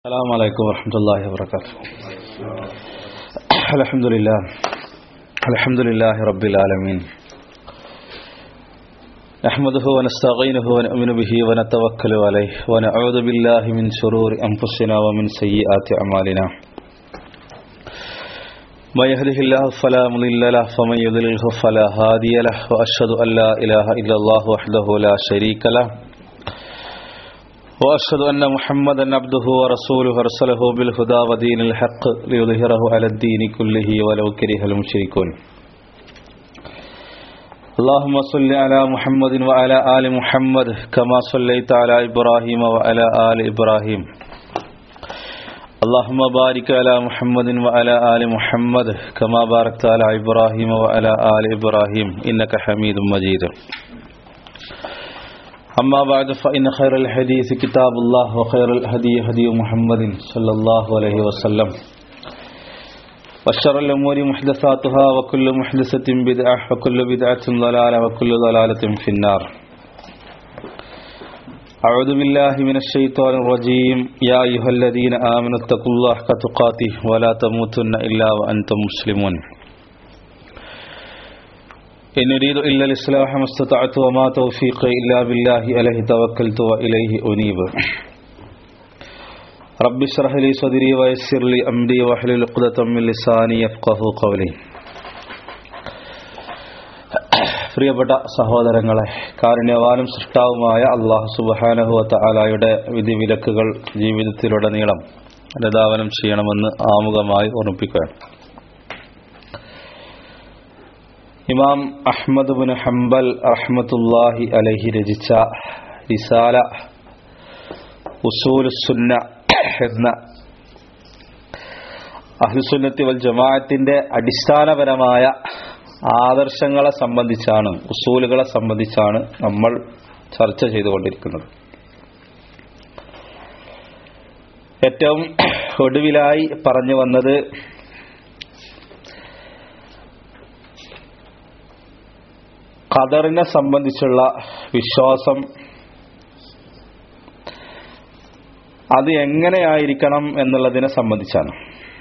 السلام عليكم ورحمة الله وبركاته الحمد لله الحمد لله رب العالمين نحمده ونستعينه ونؤمن به ونتوكل عليه ونعوذ بالله من شرور أنفسنا ومن سيئات أعمالنا ما يهده الله فلا مضل له ومن يضلله فلا هادي له وأشهد أن لا إله إلا الله وحده لا شريك له وأشهد أن محمدا عبده ورسوله أرسله بالهدى ودين الحق ليظهره على الدين كله ولو كره المشركون اللهم صل على محمد وعلى آل محمد كما صليت على إبراهيم وعلى آل إبراهيم اللهم بارك على محمد وعلى آل محمد كما باركت على إبراهيم وعلى آل إبراهيم إنك حميد مجيد أما بعد فإن خير الحديث كتاب الله وخير الهدي هدي محمد صلى الله عليه وسلم وشر الأمور محدثاتها وكل محدثة بدعة وكل بدعة ضلالة وكل ضلالة في النار أعوذ بالله من الشيطان الرجيم يا أيها الذين آمنوا اتقوا الله حق تقاته ولا تموتن إلا وأنتم مسلمون إن أريد إلا الإصلاح ما استطعت وما توفيقي إلا بالله عليه توكلت وإليه أنيب رب اشرح لي صدري ويسر لي أمري واحلل عقدة من لساني يفقه قولي പ്രിയപ്പെട്ട സഹോദരങ്ങളെ കാരുണ്യവാനും സൃഷ്ടാവുമായ അള്ളാഹു സുബാനഹുവത്ത ആലായുടെ വിധിവിലക്കുകൾ ജീവിതത്തിലുടനീളം അനുധാവനം ചെയ്യണമെന്ന് ആമുഖമായി ഓർമ്മിപ്പിക്കുകയാണ് ഇമാം അഹ്മദ് ബിൻ ഹംബൽ റഹ്മത്തുല്ലാഹി അലഹി രചിച്ച റിസാല ഉസൂൽ സുന്ന എന്ന അഹ്ലുസുന്നത്തി വൽ ജമാഅത്തിന്റെ അടിസ്ഥാനപരമായ ആദർശങ്ങളെ സംബന്ധിച്ചാണ് ഉസൂലുകളെ സംബന്ധിച്ചാണ് നമ്മൾ ചർച്ച ചെയ്തുകൊണ്ടിരിക്കുന്നത് ഏറ്റവും ഒടുവിലായി പറഞ്ഞു വന്നത് ഖദറിനെ സംബന്ധിച്ചുള്ള വിശ്വാസം അത് എങ്ങനെയായിരിക്കണം എന്നുള്ളതിനെ സംബന്ധിച്ചാണ്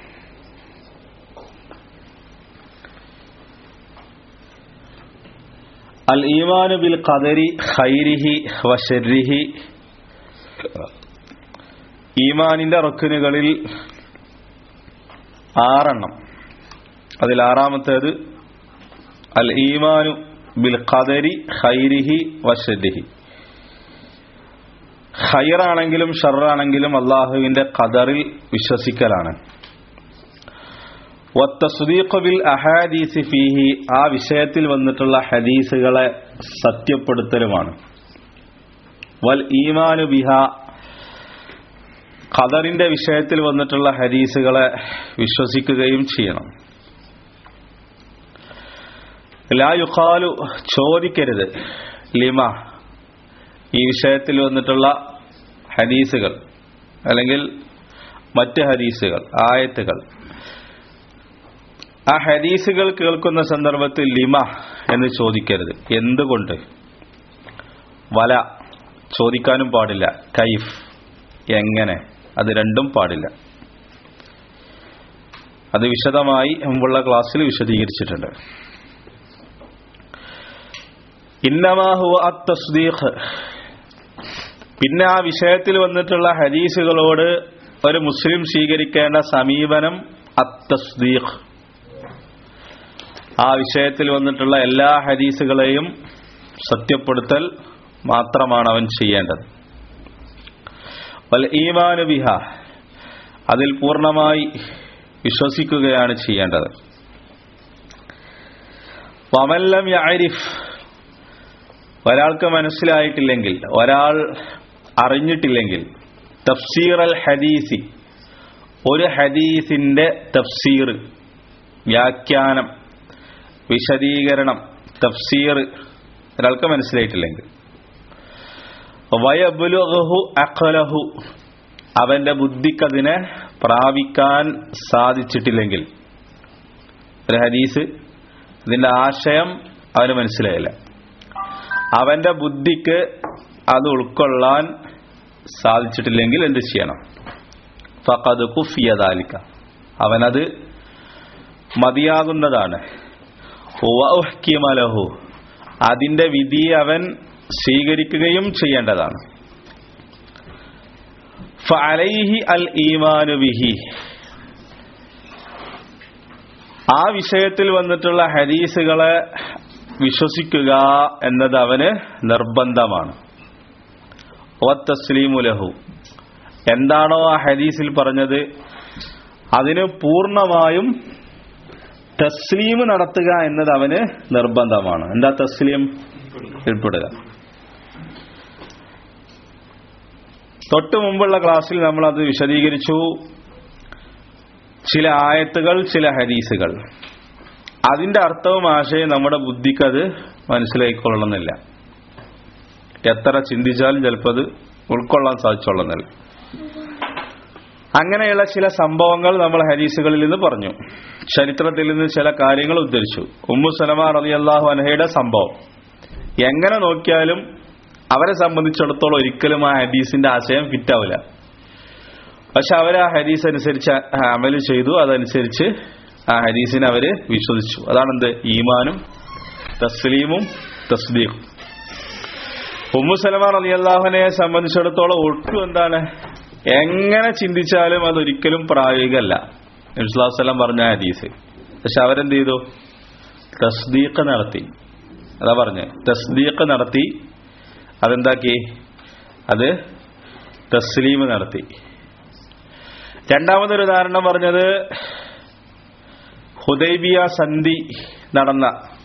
അൽ ഈമാനു ബിൽ ഖദരി ഖൈരിഹി വഷരിഹി ഈമാനിന്റെ റക്കുനുകളിൽ ആറെണ്ണം അതിൽ ആറാമത്തേത് അൽ ഈമാനു ബിൽ ഖദരി ഖൈരിഹി വഷരിഹി ഖൈറാണെങ്കിലും ഷറാണെങ്കിലും അള്ളാഹുവിന്റെ ഖദറിൽ വിശ്വസിക്കലാണ് ബിൽ അഹാദീസ് ഫീഹി ആ വിഷയത്തിൽ വന്നിട്ടുള്ള ഹദീസുകളെ സത്യപ്പെടുത്തലുമാണ് വൽ ഈമാനു ബിഹ ഖദറിന്റെ വിഷയത്തിൽ വന്നിട്ടുള്ള ഹദീസുകളെ വിശ്വസിക്കുകയും ചെയ്യണം ലാ യുഖാലു ചോദിക്കരുത് ലിമ ഈ വിഷയത്തിൽ വന്നിട്ടുള്ള ഹദീസുകൾ അല്ലെങ്കിൽ മറ്റ് ഹദീസുകൾ ആയത്തുകൾ ആ ഹദീസുകൾ കേൾക്കുന്ന സന്ദർഭത്തിൽ ലിമ എന്ന് ചോദിക്കരുത് എന്തുകൊണ്ട് വല ചോദിക്കാനും പാടില്ല കൈഫ് എങ്ങനെ അത് രണ്ടും പാടില്ല അത് വിശദമായി മുമ്പുള്ള ക്ലാസ്സിൽ വിശദീകരിച്ചിട്ടുണ്ട് ഇന്നമാഹുവ അത്തസ്ദീഖ് പിന്നെ ആ വിഷയത്തിൽ വന്നിട്ടുള്ള ഹദീസുകളോട് ഒരു മുസ്ലിം സ്വീകരിക്കേണ്ട സമീപനം അത്തസ്ദീഖ് ആ വിഷയത്തിൽ വന്നിട്ടുള്ള എല്ലാ ഹദീസുകളെയും സത്യപ്പെടുത്തൽ മാത്രമാണ് അവൻ ചെയ്യേണ്ടത് വൽ ഈമാനു ബിഹ അതിൽ പൂർണ്ണമായി വിശ്വസിക്കുകയാണ് ചെയ്യേണ്ടത് വമല്ലം യഅരിഫ് ഒരാൾക്ക് മനസ്സിലായിട്ടില്ലെങ്കിൽ ഒരാൾ അറിഞ്ഞിട്ടില്ലെങ്കിൽ തഫ്സീർ അൽ ഹദീസി ഒരു ഹദീസിന്റെ തഫ്സീർ വ്യാഖ്യാനം വിശദീകരണം തഫ്സീർ ഒരാൾക്ക് മനസ്സിലായിട്ടില്ലെങ്കിൽ വയബുലുഹു അഖലഹു അവന്റെ ബുദ്ധിക്കതിനെ പ്രാപിക്കാൻ സാധിച്ചിട്ടില്ലെങ്കിൽ ഒരു ഹദീസ് ഇതിന്റെ ആശയം അവന് മനസ്സിലായില്ല അവന്റെ ബുദ്ധിക്ക് അത് ഉൾക്കൊള്ളാൻ സാധിച്ചിട്ടില്ലെങ്കിൽ എന്ത് ചെയ്യണം ഫഖദ് കുഫിയ ദാലിക അവനത് മതിയാകുന്നതാണ് വഉഹ്കിമ ലഹു അതിന്റെ വിധി അവൻ സ്വീകരിക്കുകയും ചെയ്യേണ്ടതാണ് ഫഅലൈഹി അൽ ഈമാനു ബിഹി ആ വിഷയത്തിൽ വന്നിട്ടുള്ള ഹദീസുകളെ വിശ്വസിക്കുക എന്നത് അവന് നിർബന്ധമാണ് തസ്ലീമു ലഹു എന്താണോ ആ ഹദീസിൽ പറഞ്ഞത് അതിന് പൂർണ്ണമായും തസ്ലീം നടത്തുക എന്നത് അവന് നിർബന്ധമാണ് എന്താ തസ്ലീം ഉൾപ്പെടുക തൊട്ടു മുമ്പുള്ള ക്ലാസ്സിൽ നമ്മൾ അത് വിശദീകരിച്ചു ചില ആയത്തുകൾ ചില ഹദീസുകൾ അതിന്റെ അർത്ഥവും ആശയം നമ്മുടെ ബുദ്ധിക്ക് അത് മനസ്സിലായിക്കൊള്ളണമെന്നില്ല എത്ര ചിന്തിച്ചാലും ചിലപ്പോൾ അത് ഉൾക്കൊള്ളാൻ സാധിച്ചോളുന്നില്ല അങ്ങനെയുള്ള ചില സംഭവങ്ങൾ നമ്മൾ ഹദീസുകളിൽ നിന്ന് പറഞ്ഞു ചരിത്രത്തിൽ നിന്ന് ചില കാര്യങ്ങൾ ഉദ്ധരിച്ചു ഉമ്മു സലമ റതി അള്ളാഹു അനഹയുടെ സംഭവം എങ്ങനെ നോക്കിയാലും അവരെ സംബന്ധിച്ചിടത്തോളം ഒരിക്കലും ആ ഹദീസിന്റെ ആശയം ഫിറ്റാവില്ല പക്ഷെ അവർ ആ ഹദീസ് അനുസരിച്ച് അമൽ ചെയ്തു അതനുസരിച്ച് ആ ഹദീസിനെ അവര് വിശ്വസിച്ചു അതാണ് എന്ത് ഈമാനും തസ്ലീമും തസ്ദീഖും ഉമ്മു സലമ റലി അള്ളാഹുനെ സംബന്ധിച്ചിടത്തോളം ഒട്ടും എന്താണ് എങ്ങനെ ചിന്തിച്ചാലും അതൊരിക്കലും പ്രായോഗികമല്ല നബ്സുല്ലാസ്ലം പറഞ്ഞ ഹദീസ് പക്ഷെ അവരെന്ത് ചെയ്തു തസ്ദീഖ് നടത്തി അതാ പറഞ്ഞ് തസ്ദീഖ് നടത്തി അതെന്താക്കി അത് തസ്ലീം നടത്തി രണ്ടാമതൊരു ഉദാഹരണം പറഞ്ഞത് ഹുദൈബിയ സന്ധി നടന്ന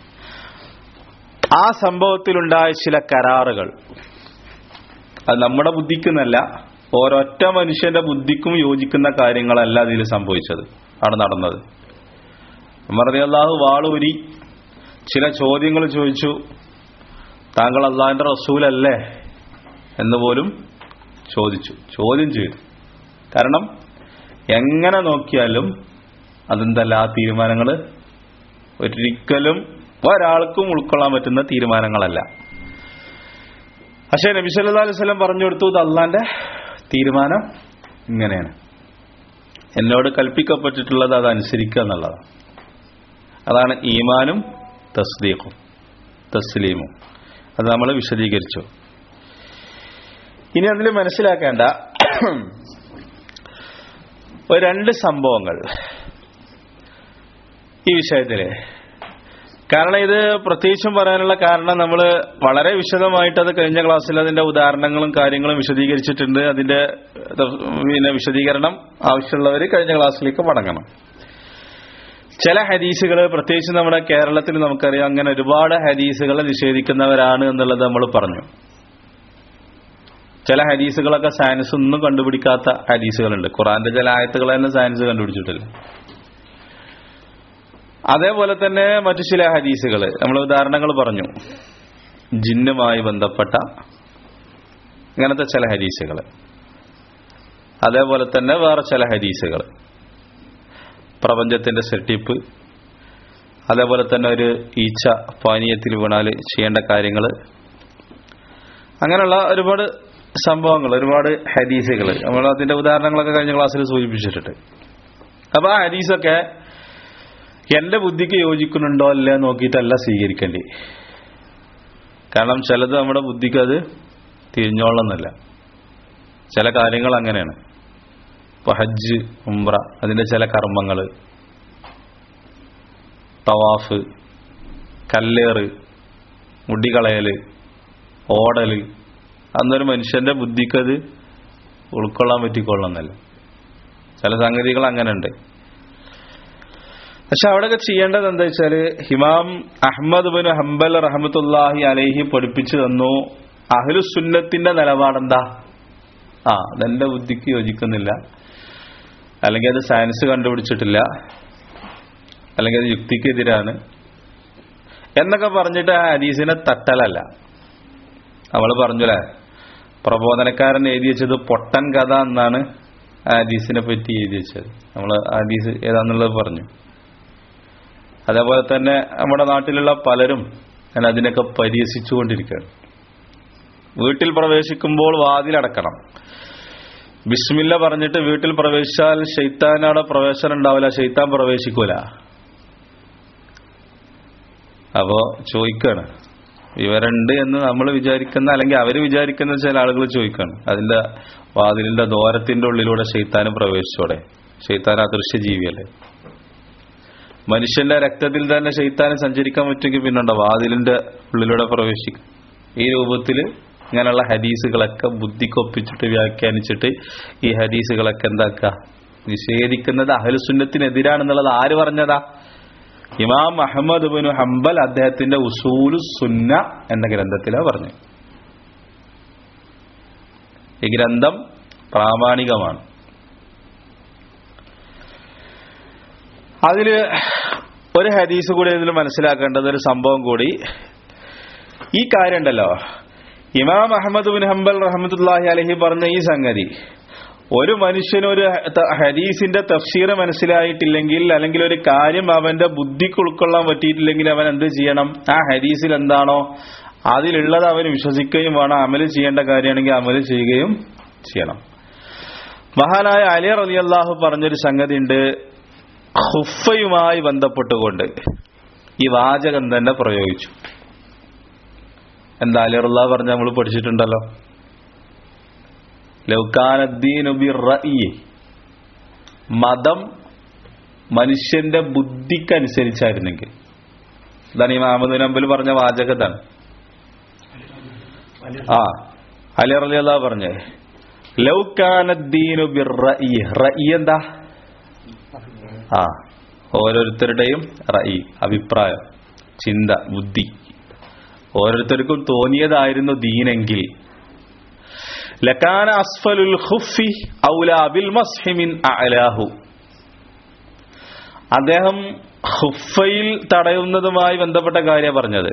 ആ സംഭവത്തിലുണ്ടായ ചില കരാറുകൾ അത് നമ്മുടെ ബുദ്ധിക്കുന്നല്ല ഓരൊറ്റ മനുഷ്യന്റെ ബുദ്ധിക്കും യോജിക്കുന്ന കാര്യങ്ങളല്ല അതിൽ സംഭവിച്ചത് ആണ് നടന്നത് മറതി അള്ളാഹു വാളൂരി ചില ചോദ്യങ്ങൾ ചോദിച്ചു താങ്കൾ അള്ളാഹിന്റെ റസൂലല്ലേ എന്ന് പോലും ചോദിച്ചു ചോദ്യം ചെയ്തു കാരണം എങ്ങനെ നോക്കിയാലും അതെന്തല്ല ആ തീരുമാനങ്ങൾ ഒരിക്കലും ഒരാൾക്കും ഉൾക്കൊള്ളാൻ പറ്റുന്ന തീരുമാനങ്ങളല്ല പക്ഷേ നബി സല്ലാ അലൈഹി സ്വലം പറഞ്ഞു കൊടുത്തു ഇത് അള്ളാന്റെ തീരുമാനം ഇങ്ങനെയാണ് എന്നോട് കൽപ്പിക്കപ്പെട്ടിട്ടുള്ളത് അത് അനുസരിക്കുക എന്നുള്ളതാണ് അതാണ് ഈമാനും തസ്ദീഖും തസ്ലീമും അത് നമ്മൾ വിശദീകരിച്ചു ഇനി അതിൽ മനസ്സിലാക്കേണ്ട ഒരു രണ്ട് സംഭവങ്ങൾ ഈ വിഷയത്തില് കാരണം ഇത് പ്രത്യേകിച്ചും പറയാനുള്ള കാരണം നമ്മൾ വളരെ വിശദമായിട്ട് അത് കഴിഞ്ഞ ക്ലാസ്സിൽ അതിന്റെ ഉദാഹരണങ്ങളും കാര്യങ്ങളും വിശദീകരിച്ചിട്ടുണ്ട് അതിന്റെ പിന്നെ വിശദീകരണം ആവശ്യമുള്ളവർ കഴിഞ്ഞ ക്ലാസ്സിലേക്ക് മടങ്ങണം ചില ഹദീസുകൾ പ്രത്യേകിച്ച് നമ്മുടെ കേരളത്തിൽ നമുക്കറിയാം അങ്ങനെ ഒരുപാട് ഹദീസുകളെ നിഷേധിക്കുന്നവരാണ് എന്നുള്ളത് നമ്മൾ പറഞ്ഞു ചില ഹദീസുകളൊക്കെ സയൻസ് ഒന്നും കണ്ടുപിടിക്കാത്ത ഹദീസുകളുണ്ട് ഖുറാന്റെ ചില ആയത്തുകൾ തന്നെ സയൻസ് കണ്ടുപിടിച്ചിട്ടില്ല അതേപോലെ തന്നെ മറ്റു ചില ഹദീസുകൾ നമ്മൾ ഉദാഹരണങ്ങൾ പറഞ്ഞു ജിന്നുമായി ബന്ധപ്പെട്ട ഇങ്ങനത്തെ ചില ഹദീസുകൾ അതേപോലെ തന്നെ വേറെ ചില ഹദീസുകൾ പ്രപഞ്ചത്തിന്റെ സെട്ടിപ്പ് അതേപോലെ തന്നെ ഒരു ഈച്ച പാനീയത്തിൽ വീണാൽ ചെയ്യേണ്ട കാര്യങ്ങൾ അങ്ങനെയുള്ള ഒരുപാട് സംഭവങ്ങൾ ഒരുപാട് ഹദീസുകൾ നമ്മൾ അതിന്റെ ഉദാഹരണങ്ങളൊക്കെ കഴിഞ്ഞ ക്ലാസ്സിൽ സൂചിപ്പിച്ചിട്ടുണ്ട് അപ്പൊ ആ ഹദീസൊക്കെ എന്റെ ബുദ്ധിക്ക് യോജിക്കുന്നുണ്ടോ അല്ലേ നോക്കിയിട്ടല്ല സ്വീകരിക്കേണ്ടി കാരണം ചിലത് നമ്മുടെ ബുദ്ധിക്ക് അത് തിരിഞ്ഞോളന്നില്ല ചില കാര്യങ്ങൾ അങ്ങനെയാണ് ഇപ്പൊ ഹജ്ജ് ഉംറ അതിന്റെ ചില കർമ്മങ്ങൾ തവാഫ് കല്ലേറ് മുടികളയല് ഓടല് അന്നൊരു മനുഷ്യന്റെ ബുദ്ധിക്കത് ഉൾക്കൊള്ളാൻ പറ്റിക്കൊള്ളുന്നല്ല ചില സംഗതികൾ അങ്ങനെ ഉണ്ട് പക്ഷെ അവിടെയൊക്കെ ചെയ്യേണ്ടത് എന്താ വെച്ചാല് ഹിമാം അഹമ്മദ് ബിൻ ഹംബൽ റഹമത്തുല്ലാഹി അലൈഹി പഠിപ്പിച്ചു തന്നു അഹ്ലുസുന്നത്തിന്റെ നിലപാടെന്താ ആ അതെന്റെ ബുദ്ധിക്ക് യോജിക്കുന്നില്ല അല്ലെങ്കിൽ അത് സയൻസ് കണ്ടുപിടിച്ചിട്ടില്ല അല്ലെങ്കിൽ അത് യുക്തിക്കെതിരാണ് എന്നൊക്കെ പറഞ്ഞിട്ട് ആ ഹദീസിനെ തട്ടലല്ല അവള് പറഞ്ഞല്ലേ പ്രബോധനക്കാരൻ എഴുതി വെച്ചത് പൊട്ടൻ കഥ എന്നാണ് ആ ഹദീസിനെ പറ്റി എഴുതി വെച്ചത് നമ്മൾ ഹദീസ് ഏതാന്നുള്ളത് പറഞ്ഞു അതേപോലെ തന്നെ നമ്മുടെ നാട്ടിലുള്ള പലരും ഞാൻ അതിനൊക്കെ പരിഹസിച്ചുകൊണ്ടിരിക്കുകയാണ് വീട്ടിൽ പ്രവേശിക്കുമ്പോൾ വാതിലടക്കണം ബിസ്മില്ല പറഞ്ഞിട്ട് വീട്ടിൽ പ്രവേശിച്ചാൽ ഷെയ്ത്താനവിടെ പ്രവേശനം ഉണ്ടാവില്ല ഷെയ്ത്താൻ പ്രവേശിക്കൂല അപ്പോ ചോദിക്കാണ് വിവരമുണ്ട് എന്ന് നമ്മൾ വിചാരിക്കുന്ന അല്ലെങ്കിൽ അവര് വിചാരിക്കുന്ന ചില ആളുകൾ ചോദിക്കാണ് അതിന്റെ വാതിലിന്റെ ദോരത്തിന്റെ ഉള്ളിലൂടെ ഷെയ്ത്താനും പ്രവേശിച്ചോടെ ഷെയ്ത്താൻ അദൃശ്യ ജീവിയല്ലേ മനുഷ്യന്റെ രക്തത്തിൽ തന്നെ ഷെയ്ത്താന് സഞ്ചരിക്കാൻ പറ്റുമെങ്കിൽ പിന്നുണ്ടോ വാതിലിന്റെ ഉള്ളിലൂടെ പ്രവേശിക്കും ഈ രൂപത്തിൽ ഇങ്ങനെയുള്ള ഹദീസുകളൊക്കെ ബുദ്ധിക്കൊപ്പിച്ചിട്ട് വ്യാഖ്യാനിച്ചിട്ട് ഈ ഹദീസുകളൊക്കെ എന്താക്കുക നിഷേധിക്കുന്നത് അഹലുസുന്നത്തിനെതിരാണെന്നുള്ളത് ആര് പറഞ്ഞതാ ഇമാം അഹമ്മദ് ബിൻ ഹംബൽ അദ്ദേഹത്തിന്റെ ഉസൂലു സുന്ന എന്ന ഗ്രന്ഥത്തിലാ പറഞ്ഞു ഈ ഗ്രന്ഥം പ്രാമാണികമാണ് അതില് ഒരു ഹദീസ് കൂടി ഇതിൽ മനസ്സിലാക്കേണ്ടത് ഒരു സംഭവം കൂടി ഈ കാര്യം ഉണ്ടല്ലോ ഇമാം അഹമ്മദ് ബിൻ ഹംബൽ റഹമത്തുല്ലാഹി അലഹി പറഞ്ഞ ഈ സംഗതി ഒരു മനുഷ്യന് ഒരു ത- ഹദീസിന്റെ തഫ്സീർ മനസ്സിലായിട്ടില്ലെങ്കിൽ അല്ലെങ്കിൽ ഒരു കാര്യം അവന്റെ ബുദ്ധിക്ക് ഉൾക്കൊള്ളാൻ പറ്റിയിട്ടില്ലെങ്കിൽ അവൻ എന്ത് ചെയ്യണം ആ ഹദീസിൽ എന്താണോ അതിലുള്ളത് അവൻ വിശ്വസിക്കുകയും വേണം അമല് ചെയ്യേണ്ട കാര്യമാണെങ്കിൽ അമല് ചെയ്യുകയും ചെയ്യണം മഹാനായ അലി റലി അള്ളാഹു പറഞ്ഞൊരു സംഗതി ഉണ്ട് ഹുഫയുമായി ബന്ധപ്പെട്ടുകൊണ്ട് ഈ വാചകം തന്നെ പ്രയോഗിച്ചു എന്താ അലി റല്ലാ പറഞ്ഞ നമ്മൾ പഠിച്ചിട്ടുണ്ടല്ലോ ലൗകാനദ്ദീനു ബിർറഅയി. മതം മനുഷ്യന്റെ ബുദ്ധിക്കനുസരിച്ചായിരുന്നെങ്കിൽ ഇതാണ് ഈ മാമദ് നമ്പൽ പറഞ്ഞ വാചകത്താണ് ആ അലി റളിയല്ലാഹു പറഞ്ഞേ ലൗകാനദ്ദീനു ബിർറഅയി. റഅയി എന്താ ആ ഓരോരുത്തരുടെയും റഅയി അഭിപ്രായം ചിന്ത ബുദ്ധി ഓരോരുത്തർക്കും തോന്നിയതായിരുന്നു ദീനെങ്കിൽ ലക്കാന അസ്ഫലുൽ ഖുഫി ഔലാ ബിൽ മസ്ഹി മിൻ അഅലാഹു അദ്ദേഹം ഖുഫയിൽ തടയുന്നതുമായി ബന്ധപ്പെട്ട കാര്യം പറഞ്ഞത്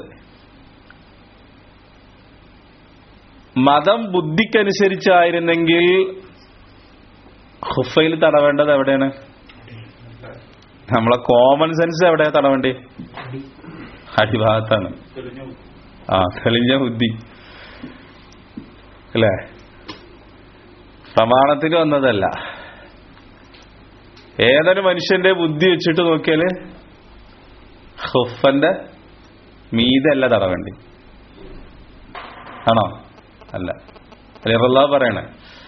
മതം ബുദ്ധിക്കനുസരിച്ചായിരുന്നെങ്കിൽ ഖുഫയിൽ തടവേണ്ടത് എവിടെയാണ് നമ്മളെ കോമൺ സെൻസ് എവിടെയാ തടവേണ്ടേ അടിഭാഗത്താണ് ആ തെളിഞ്ഞ ബുദ്ധി അല്ലേ പ്രമാണത്തിൽ വന്നതല്ല ഏതൊരു മനുഷ്യന്റെ ബുദ്ധി വെച്ചിട്ട് നോക്കിയാല് ഹുഫന്റെ മീതല്ല തടവേണ്ടി ആണോ അല്ല അലിറല്ലാ പറയണേ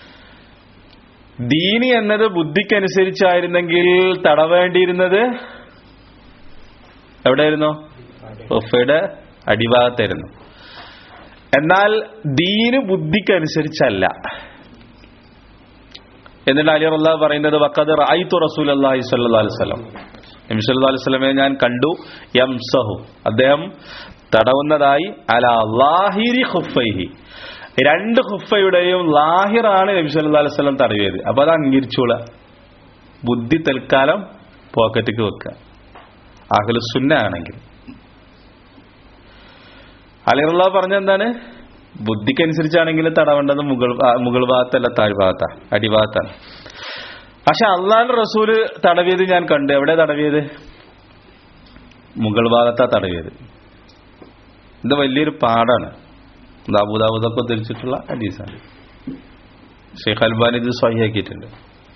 ദീനി എന്നത് ബുദ്ധിക്കനുസരിച്ചായിരുന്നെങ്കിൽ തടവേണ്ടിയിരുന്നത് എവിടെയായിരുന്നു ഹുഫയുടെ അടിഭാഗത്തായിരുന്നു എന്നാൽ ദീന് ബുദ്ധിക്കനുസരിച്ചല്ല എന്നിട്ട് അലി അള്ളാഹ് പറയുന്നത് വക്കത് റായിത്തു റസൂൽ അള്ളാഹി സല്ലാ അലിസ്ലം നബി സല്ലല്ലാഹു അലൈഹി വസല്ലമയെ ഞാൻ കണ്ടു യംസഹു അദ്ദേഹം തടവുന്നതായി അല ലാഹിരി ഖുഫൈഹി രണ്ട് ഖുഫയുടെയും ലാഹിറാണ് നബി സല്ലല്ലാഹു അലൈഹി വസല്ലം തടവിയത് അപ്പൊ അത് അംഗീകരിച്ചോള ബുദ്ധി തൽക്കാലം പോക്കറ്റിക്ക് വെക്കുക അഹ്ലു സുന്ന ആണെങ്കിൽ അലിറുള്ള പറഞ്ഞ എന്താണ് ബുദ്ധിക്കനുസരിച്ചാണെങ്കിൽ തടവേണ്ടത് മുകൾ ഭാ- മുകൾ ഭാഗത്തല്ല താഴ്ഭാഗത്താ അടിഭാഗത്താണ് പക്ഷെ അള്ളാഹ് റസൂല് തടവിയത് ഞാൻ കണ്ടു എവിടെ തടവിയത് മുകൾ ഭാഗത്താ തടവിയത് ഇത് വലിയൊരു പാടാണ് ഇത് അബുദാബുദൊക്കെ ഉദ്ധരിച്ചിട്ടുള്ള ഹദീസാണ് ഷെയ്ഖ് അൽബാൻ ഇത് സ്വഹിയാക്കിയിട്ടുണ്ട്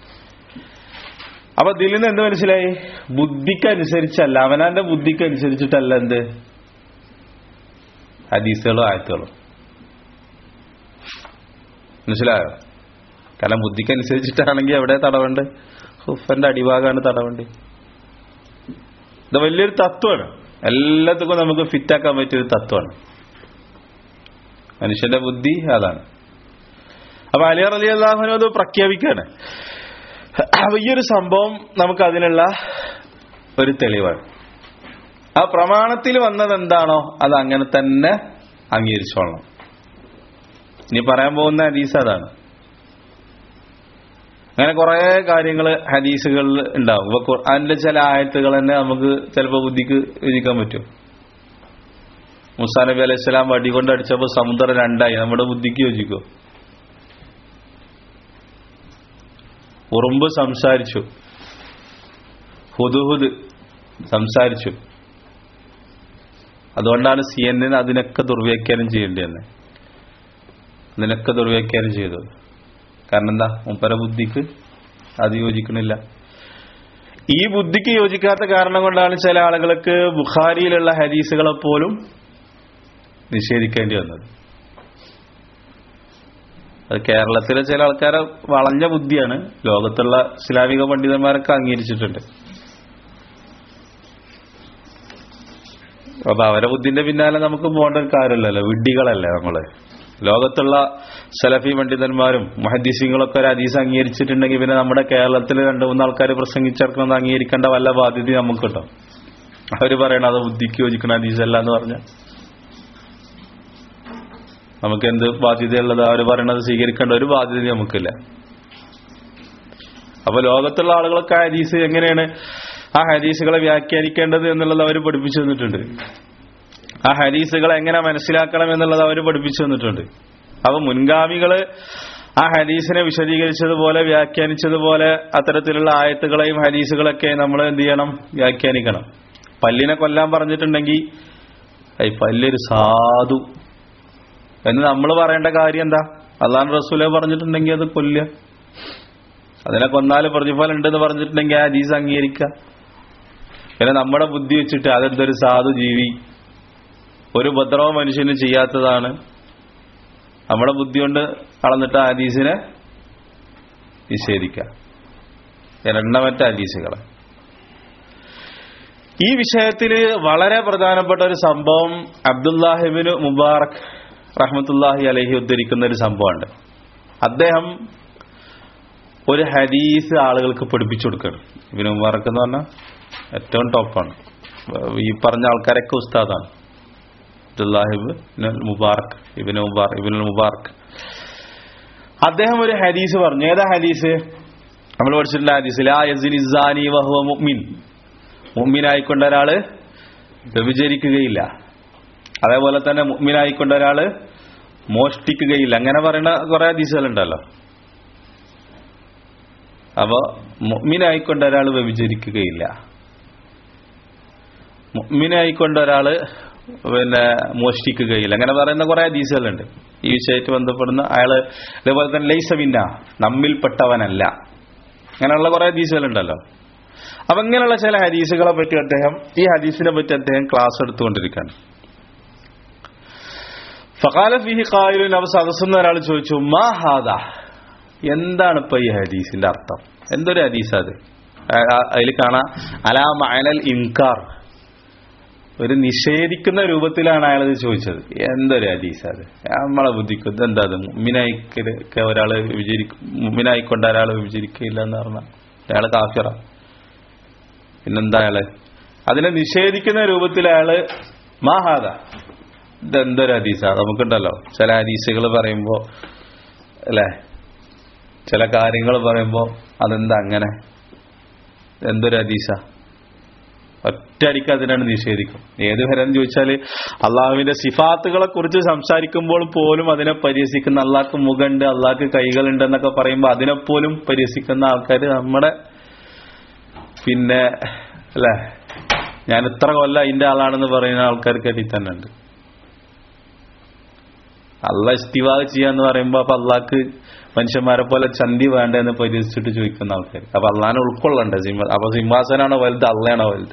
അപ്പൊ ഇതിൽ നിന്ന് എന്ത് മനസ്സിലായി ബുദ്ധിക്കനുസരിച്ചല്ല അവനാന്റെ ബുദ്ധിക്കനുസരിച്ചിട്ടല്ല എന്ത് ഹദീസുകളും ആയത്തുകളും മനസ്സിലായോ കാരണം ബുദ്ധിക്കനുസരിച്ചിട്ടാണെങ്കിൽ എവിടെ തടവണ്ട് ഹുഫന്റെ അടിഭാഗമാണ് തടവണ്ട് ഇത് വലിയൊരു തത്വമാണ് എല്ലാത്തിനും നമുക്ക് ഫിറ്റാക്കാൻ പറ്റിയൊരു തത്വമാണ് മനുഷ്യന്റെ ബുദ്ധി അതാണ് അപ്പൊ അലി അലി അള്ളാഹുനും അത് പ്രഖ്യാപിക്കാണ് അപ്പൊ ഈ ഒരു സംഭവം നമുക്ക് അതിനുള്ള ഒരു തെളിവാണ് ആ പ്രമാണത്തിൽ വന്നത് എന്താണോ അത് അങ്ങനെ തന്നെ അംഗീകരിച്ചോളണം ഇനി പറയാൻ പോകുന്ന ഹദീസ് അതാണ് അങ്ങനെ കുറെ കാര്യങ്ങൾ ഹദീസുകളിൽ ഉണ്ടാവും ഇപ്പൊ ഖുർആാനിലെ ചില ആയത്തുകൾ തന്നെ നമുക്ക് ചിലപ്പോൾ ബുദ്ധിക്ക് വിധിക്കാൻ പറ്റും മുസാ നബി അലൈഹി സ്വലാം വടി കൊണ്ട് അടിച്ചപ്പോൾ സമുദ്രം രണ്ടായി നമ്മുടെ ബുദ്ധിക്ക് യോജിക്കോ ഉറുമ്പ് സംസാരിച്ചു ഹുദുഹുദ് സംസാരിച്ചു അതുകൊണ്ടാണ് സി എൻ എൻ അതിനൊക്കെ ദുർവ്യാഖ്യാനം ചെയ്യേണ്ടതെന്ന് അതിനൊക്കെ ദുർവ്യാഖ്യാനം ചെയ്തത് കാരണം എന്താ മുപ്പര ബുദ്ധിക്ക് അത് യോജിക്കണില്ല ഈ ബുദ്ധിക്ക് യോജിക്കാത്ത കാരണം കൊണ്ടാണ് ചില ആളുകൾക്ക് ബുഖാരിയിലുള്ള ഹദീസുകളെ പോലും നിഷേധിക്കേണ്ടി വന്നത് അത് കേരളത്തിലെ ചില ആൾക്കാരെ വളഞ്ഞ ബുദ്ധിയാണ് ലോകത്തുള്ള ഇസ്ലാമിക പണ്ഡിതന്മാരൊക്കെ അംഗീകരിച്ചിട്ടുണ്ട് അപ്പൊ അവരെ ബുദ്ധിന്റെ പിന്നാലെ നമുക്ക് പോകേണ്ട ഒരു കാര്യമില്ലല്ലോ വിഡ്ഢികളല്ലേ നമ്മള് ലോകത്തുള്ള സലഫി പണ്ഡിതന്മാരും മഹദീസിങ്ങളൊക്കെ ഒരു ഹദീസ് അംഗീകരിച്ചിട്ടുണ്ടെങ്കിൽ പിന്നെ നമ്മുടെ കേരളത്തിൽ രണ്ടു മൂന്ന് ആൾക്കാർ പ്രസംഗിച്ചിറക്കുന്നത് അംഗീകരിക്കേണ്ട വല്ല ബാധ്യത നമുക്ക് കിട്ടും അവര് പറയണത് അത് ബുദ്ധിക്ക് യോജിക്കണ ഹദീസല്ല എന്ന് പറഞ്ഞാൽ നമുക്ക് എന്ത് ബാധ്യതയുള്ളത് അവർ പറയണത് സ്വീകരിക്കേണ്ട ഒരു ബാധ്യത നമുക്കില്ല അപ്പൊ ലോകത്തുള്ള ആളുകളൊക്കെ ആ ഹദീസ് എങ്ങനെയാണ് ആ ഹദീസുകളെ വ്യാഖ്യാനിക്കേണ്ടത് എന്നുള്ളത് അവർ പഠിപ്പിച്ചു തന്നിട്ടുണ്ട് ആ ഹദീസുകളെ എങ്ങനെ മനസ്സിലാക്കണം എന്നുള്ളത് അവർ പഠിപ്പിച്ചു തന്നിട്ടുണ്ട് അപ്പൊ മുൻഗാമികള് ആ ഹദീസിനെ വിശദീകരിച്ചതുപോലെ വ്യാഖ്യാനിച്ചതുപോലെ അത്തരത്തിലുള്ള ആയത്തുകളെയും ഹദീസുകളൊക്കെ നമ്മൾ എന്ത് ചെയ്യണം വ്യാഖ്യാനിക്കണം പല്ലിനെ കൊല്ലാൻ പറഞ്ഞിട്ടുണ്ടെങ്കിൽ ഈ പല്ലൊരു സാധു എന്ന് നമ്മൾ പറയേണ്ട കാര്യം എന്താ അള്ളാൻ റസൂലെ പറഞ്ഞിട്ടുണ്ടെങ്കിൽ അത് കൊല്ലുക അതിനെ കൊന്നാല് പ്രതിഫലം ഉണ്ടെന്ന് പറഞ്ഞിട്ടുണ്ടെങ്കിൽ ആ ഹദീസ് അംഗീകരിക്കുക പിന്നെ നമ്മുടെ ബുദ്ധി വെച്ചിട്ട് അതെന്തൊരു സാധു ജീവി ഒരു ഉപദ്രവം മനുഷ്യന് ചെയ്യാത്തതാണ് നമ്മുടെ ബുദ്ധി കൊണ്ട് അളന്നിട്ട് ആ ഹദീസിനെ നിഷേധിക്കുക എണ്ണമറ്റ ഹദീസുകളെ ഈ വിഷയത്തിൽ വളരെ പ്രധാനപ്പെട്ട ഒരു സംഭവം അബ്ദുല്ലാഹിബിന് മുബാറക് റഹ്മത്തുല്ലാഹി അലഹി ഉദ്ധരിക്കുന്ന ഒരു സംഭവമുണ്ട് അദ്ദേഹം ഒരു ഹദീസ് ആളുകൾക്ക് പഠിപ്പിച്ചു കൊടുക്കണം ഇബിന് മുബാറക് എന്ന് പറഞ്ഞാൽ ഏറ്റവും ടോപ്പാണ് ഈ പറഞ്ഞ ആൾക്കാരൊക്കെ ഉസ്താദാണ് അബ്ദുല്ലാഹിബ് മുബാറക് ഇബിന് മുബാർ ഇബിനുൽ മുബാറക് അദ്ദേഹം ഒരു ഹദീസ് പറഞ്ഞു ഏതാ ഹദീസ് നമ്മൾ പഠിച്ചിട്ടുള്ള ഹദീസിൽ ആ യസിനിസാനി വഹുവ മുഅ്മിൻ മുഅ്മിനായിക്കൊണ്ട ഒരാള് വ്യഭിചരിക്കുകയില്ല അതേപോലെ തന്നെ മുഅ്മിനായിക്കൊണ്ട ഒരാള് മോഷ്ടിക്കുകയില്ല അങ്ങനെ പറയുന്ന കുറെ ഹദീസുകളുണ്ടല്ലോ അപ്പൊ മുഅ്മിനായിക്കൊണ്ട് ഒരാൾ വ്യഭിചരിക്കുകയില്ല മുഅ്മിനായിക്കൊണ്ട് ഒരാള് പിന്നെ മോഷ്ടിക്കുകയില്ല അങ്ങനെ പറയുന്ന കുറെ ഹദീസുകളുണ്ട് ഈ വിഷയമായിട്ട് ബന്ധപ്പെടുന്ന അയാള് അതേപോലെ തന്നെ ലൈസമിന്ന നമ്മിൽപ്പെട്ടവനല്ല അങ്ങനെയുള്ള കുറെ ഹദീസുകളുണ്ടല്ലോ അപ്പൊ ഇങ്ങനെയുള്ള ചില ഹദീസുകളെ പറ്റി അദ്ദേഹം ഈ ഹദീസിനെ പറ്റി അദ്ദേഹം ക്ലാസ് എടുത്തുകൊണ്ടിരിക്കുകയാണ് ഫഖാല ഫിഹി ഖായിലുൻ അവ സദസ്സെന്ന് ഒരാൾ ചോദിച്ചു മാ ഹാദ എന്താണ് ഇപ്പൊ ഈ ഹദീസിന്റെ അർത്ഥം എന്തൊരു ഹദീസ് അത് അതിൽ കാണാം അലാ മഅനൽ ഇൻകാർ ഒരു നിഷേധിക്കുന്ന രൂപത്തിലാണ് അയാളത് ചോദിച്ചത് എന്തൊരു ഹദീസ് അത് നമ്മളെ ബുദ്ധിക്ക് ഇതെന്താ അത് മുമ്മിനായിക്ക് ഒരാള് വിചരിക്കും മുമ്മിനായിക്കൊണ്ട് ഒരാൾ വിചരിക്കില്ല എന്ന് പറഞ്ഞാൽ അയാള് കാഫിറ പിന്നെന്താ അയാള് അതിനെ നിഷേധിക്കുന്ന രൂപത്തിൽ അയാള് മാഹാദ ഇതെന്തൊരു ഹദീസ നമുക്കുണ്ടല്ലോ ചില ഹദീസുകൾ പറയുമ്പോ അല്ലേ ചില കാര്യങ്ങൾ പറയുമ്പോ അതെന്താ അങ്ങനെ എന്തൊരു ഹദീസ ഒറ്റയടിക്ക് അതിനാണ് നിഷേധിക്കും ഏത് വരെന്ന് ചോദിച്ചാൽ അള്ളാഹുവിന്റെ സിഫാത്തുകളെ കുറിച്ച് സംസാരിക്കുമ്പോൾ പോലും അതിനെ പരിഹസിക്കുന്ന അള്ളാഹ്ക്ക് മുഖമുണ്ട് അള്ളാഹ്ക്ക് കൈകളുണ്ട് എന്നൊക്കെ പറയുമ്പോൾ അതിനെപ്പോലും പരിഹസിക്കുന്ന ആൾക്കാർ നമ്മുടെ പിന്നെ അല്ലേ ഞാൻ ഇത്ര കൊല്ലം അതിന്റെ ആളാണെന്ന് പറയുന്ന ആൾക്കാർക്ക് അടി തന്നെ ഉണ്ട് അള്ള ഇസ്തിവാദ് ചെയ്യാന്ന് പറയുമ്പോ അപ്പൊ അള്ളാഹ്ക്ക് മനുഷ്യന്മാരെ പോലെ ചന്തി വേണ്ട എന്ന് പരിഹസിച്ചിട്ട് ചോദിക്കുന്ന ആൾക്കാർ അപ്പൊ അള്ളഹാനെ ഉൾക്കൊള്ളണ്ടേ സിംഹ അപ്പൊ സിംഹാസനാണോ വലുത് അള്ളയാണോ വലുത്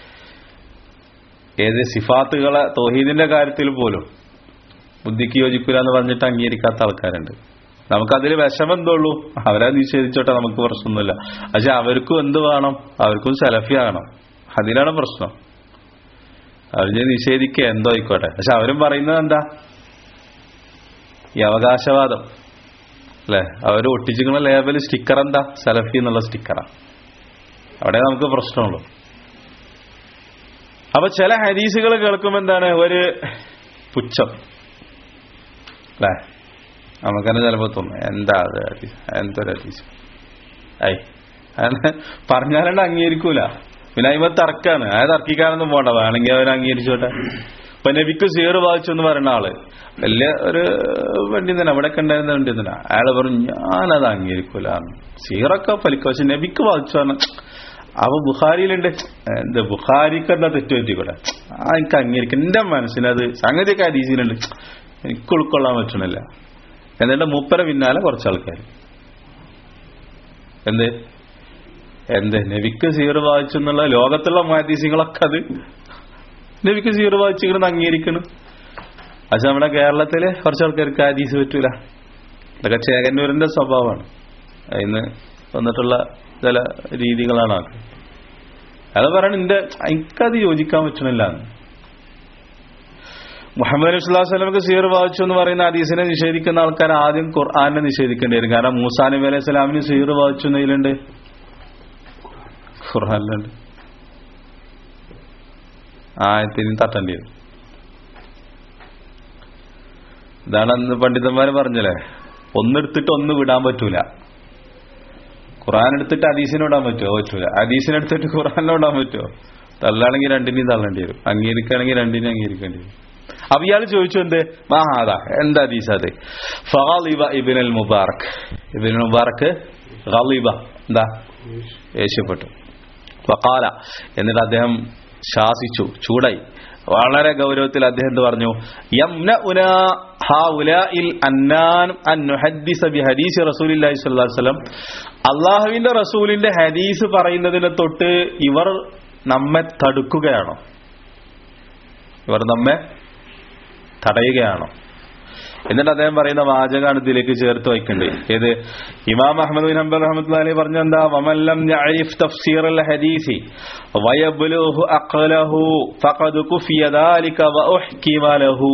ഏത് സിഫാത്തുകളെ തോഹീദിന്റെ കാര്യത്തിൽ പോലും ബുദ്ധിക്ക് യോജിക്കൂല എന്ന് പറഞ്ഞിട്ട് അംഗീകരിക്കാത്ത ആൾക്കാരുണ്ട് നമുക്കതിൽ വിഷമം എന്തുള്ളൂ അവരെ നിഷേധിച്ചോട്ടെ നമുക്ക് പ്രശ്നമൊന്നുമില്ല പക്ഷെ അവർക്കും എന്ത് വേണം അവർക്കും സെലഫി ആകണം അതിലാണ് പ്രശ്നം അവർ നിഷേധിക്കുക എന്തോ ആയിക്കോട്ടെ പക്ഷെ അവരും പറയുന്നത് എന്താ ഈ അവകാശവാദം അല്ലെ അവർ ഒട്ടിച്ചിരിക്കുന്ന ലേബൽ സ്റ്റിക്കർ എന്താ സെലഫി എന്നുള്ള സ്റ്റിക്കറാ അവിടെ നമുക്ക് പ്രശ്നമുള്ളൂ അപ്പൊ ചില ഹദീസുകൾ കേൾക്കുമ്പോ എന്താണ് ഒരു പുച്ഛം അല്ലേ നമുക്കെന്നെ ചിലപ്പോ തോന്നും എന്താ അത് ഹദീസ് എന്തൊരു ഹദീസ് ഐ അങ്ങനെ പറഞ്ഞാലണ്ട് അംഗീകരിക്കൂല പിന്നെ അതിമ തർക്കാണ് ആ തർക്കിക്കാനൊന്നും പോണ്ട വേണമെങ്കിൽ അവർ അംഗീകരിച്ചോട്ടെ ഇപ്പൊ നബിക്ക് സീറ് ബാധിച്ചു എന്ന് പറയുന്ന ആള് വലിയ ഒരു പണ്ഡിതന അവിടെ ഉണ്ടായിരുന്ന പണ്ഡിതന അയാള് പറഞ്ഞു ഞാനത് അംഗീകരിക്കൂല സീറൊക്കെ ഫലിക്കും പക്ഷെ നബിക്ക് ബാധിച്ചു പറഞ്ഞു അപ്പൊ ബുഖാരിയിലുണ്ട് എന്ത് ബുഖാരിക്ക് എന്താ തെറ്റ് പറ്റിക്കൂടെ ആ എനിക്ക് അംഗീകരിക്കും എന്റെ മനസ്സിനത് സംഗതിയൊക്കെ ഹദീസിലുണ്ട് എനിക്ക് ഉൾക്കൊള്ളാൻ പറ്റണില്ല എന്നിട്ട് മൂപ്പര പിന്നാലെ കുറച്ച് ആൾക്കാർ എന്ത് എന്ത് നബിക്ക് സീർ വായിച്ചു എന്നുള്ള ലോകത്തുള്ള മുഹദീസിങ്ങളൊക്കെ അത് നബിക്ക് സീർ വായിച്ചിങ്ങനെ അംഗീകരിക്കണം പക്ഷെ നമ്മുടെ കേരളത്തില് കുറച്ച് ആൾക്കാർക്ക് ഹദീസ് പറ്റൂല ഇതൊക്കെ ചേകന്നൂരിന്റെ സ്വഭാവമാണ് അതിന് വന്നിട്ടുള്ള ചില രീതികളാണ് അത് അത് പറയണ എന്റെ എനിക്കത് യോജിക്കാൻ പറ്റണില്ല മുഹമ്മദ് നബി സ്വല്ലല്ലാഹു അലൈഹി വസല്ലമക്ക് സീർ വായിച്ചു എന്ന് പറയുന്ന ഹദീസിനെ നിഷേധിക്കുന്ന ആൾക്കാർ ആദ്യം ഖുർആാനെ നിഷേധിക്കേണ്ടി വരും കാരണം മൂസാ നബി അലൈഹി സ്വലാമിന് സീർ വായിച്ചു എന്നതിലുണ്ട് ഖുർആാനിലുണ്ട് ആയത്തിന് തട്ടേണ്ടി വരും ഇതാണ് അന്ന് പണ്ഡിതന്മാര് പറഞ്ഞല്ലേ ഒന്നെടുത്തിട്ട് ഒന്ന് വിടാൻ പറ്റൂല ഖുറാൻ എടുത്തിട്ട് ഹദീസിനെ വിടാൻ പറ്റുമോ പറ്റൂല ഹദീസിനെ എടുത്തിട്ട് ഖുറാനെ വിടാൻ പറ്റുമോ തള്ളാണെങ്കിൽ രണ്ടിനെയും തള്ളേണ്ടി വരും അംഗീകരിക്കുകയാണെങ്കിൽ രണ്ടിനെയും അംഗീകരിക്കേണ്ടി വരും അപ്പൊ ഇയാൾ ചോദിച്ചു എന്ത് മഹാദ എന്താ ഹദീസ് അത് ഫാലിബ ഇബിൻ അൽ മുബാറക് ഇബിൻ മുബാറക് ഖലീബ എന്താ ദേഷ്യപ്പെട്ടു വക്കാല എന്നിട്ട് അദ്ദേഹം ശാസിച്ചു ചൂടായി വളരെ ഗൗരവത്തിൽ അദ്ദേഹം എന്ത് പറഞ്ഞു യംനഉനാ ഹൗലാഇൽ അന്നാൻ അൻ നുഹദ്ദിസ ബിഹദീസ് റസൂലില്ലാഹി സ്വല്ലല്ലാഹു അലൈഹി വസല്ലം അള്ളാഹുവിന്റെ റസൂലിന്റെ ഹദീസ് പറയുന്നതിനെ തൊട്ട് ഇവർ നമ്മെ തടുക്കുകയാണോ ഇവർ നമ്മെ തടയുകയാണോ എന്നിട്ട് അദ്ദേഹം പറയുന്ന വാചകമാണ് ഇതിലേക്ക് ചേർത്ത് വയ്ക്കേണ്ടത് ഏത് ഇമാം അഹമ്മദ് ബിൻ ഹംബൽ റഹ്മത്തുള്ളാഹി പറഞ്ഞ എന്താ വമല്ലം യഅരിഫ് തഫ്സീർ അൽ ഹദീസി വയബ്ലുഹു അഖലഹു ഫഖദ് കുഫിയ ദാലിക വഉഹ്കിമ ലഹു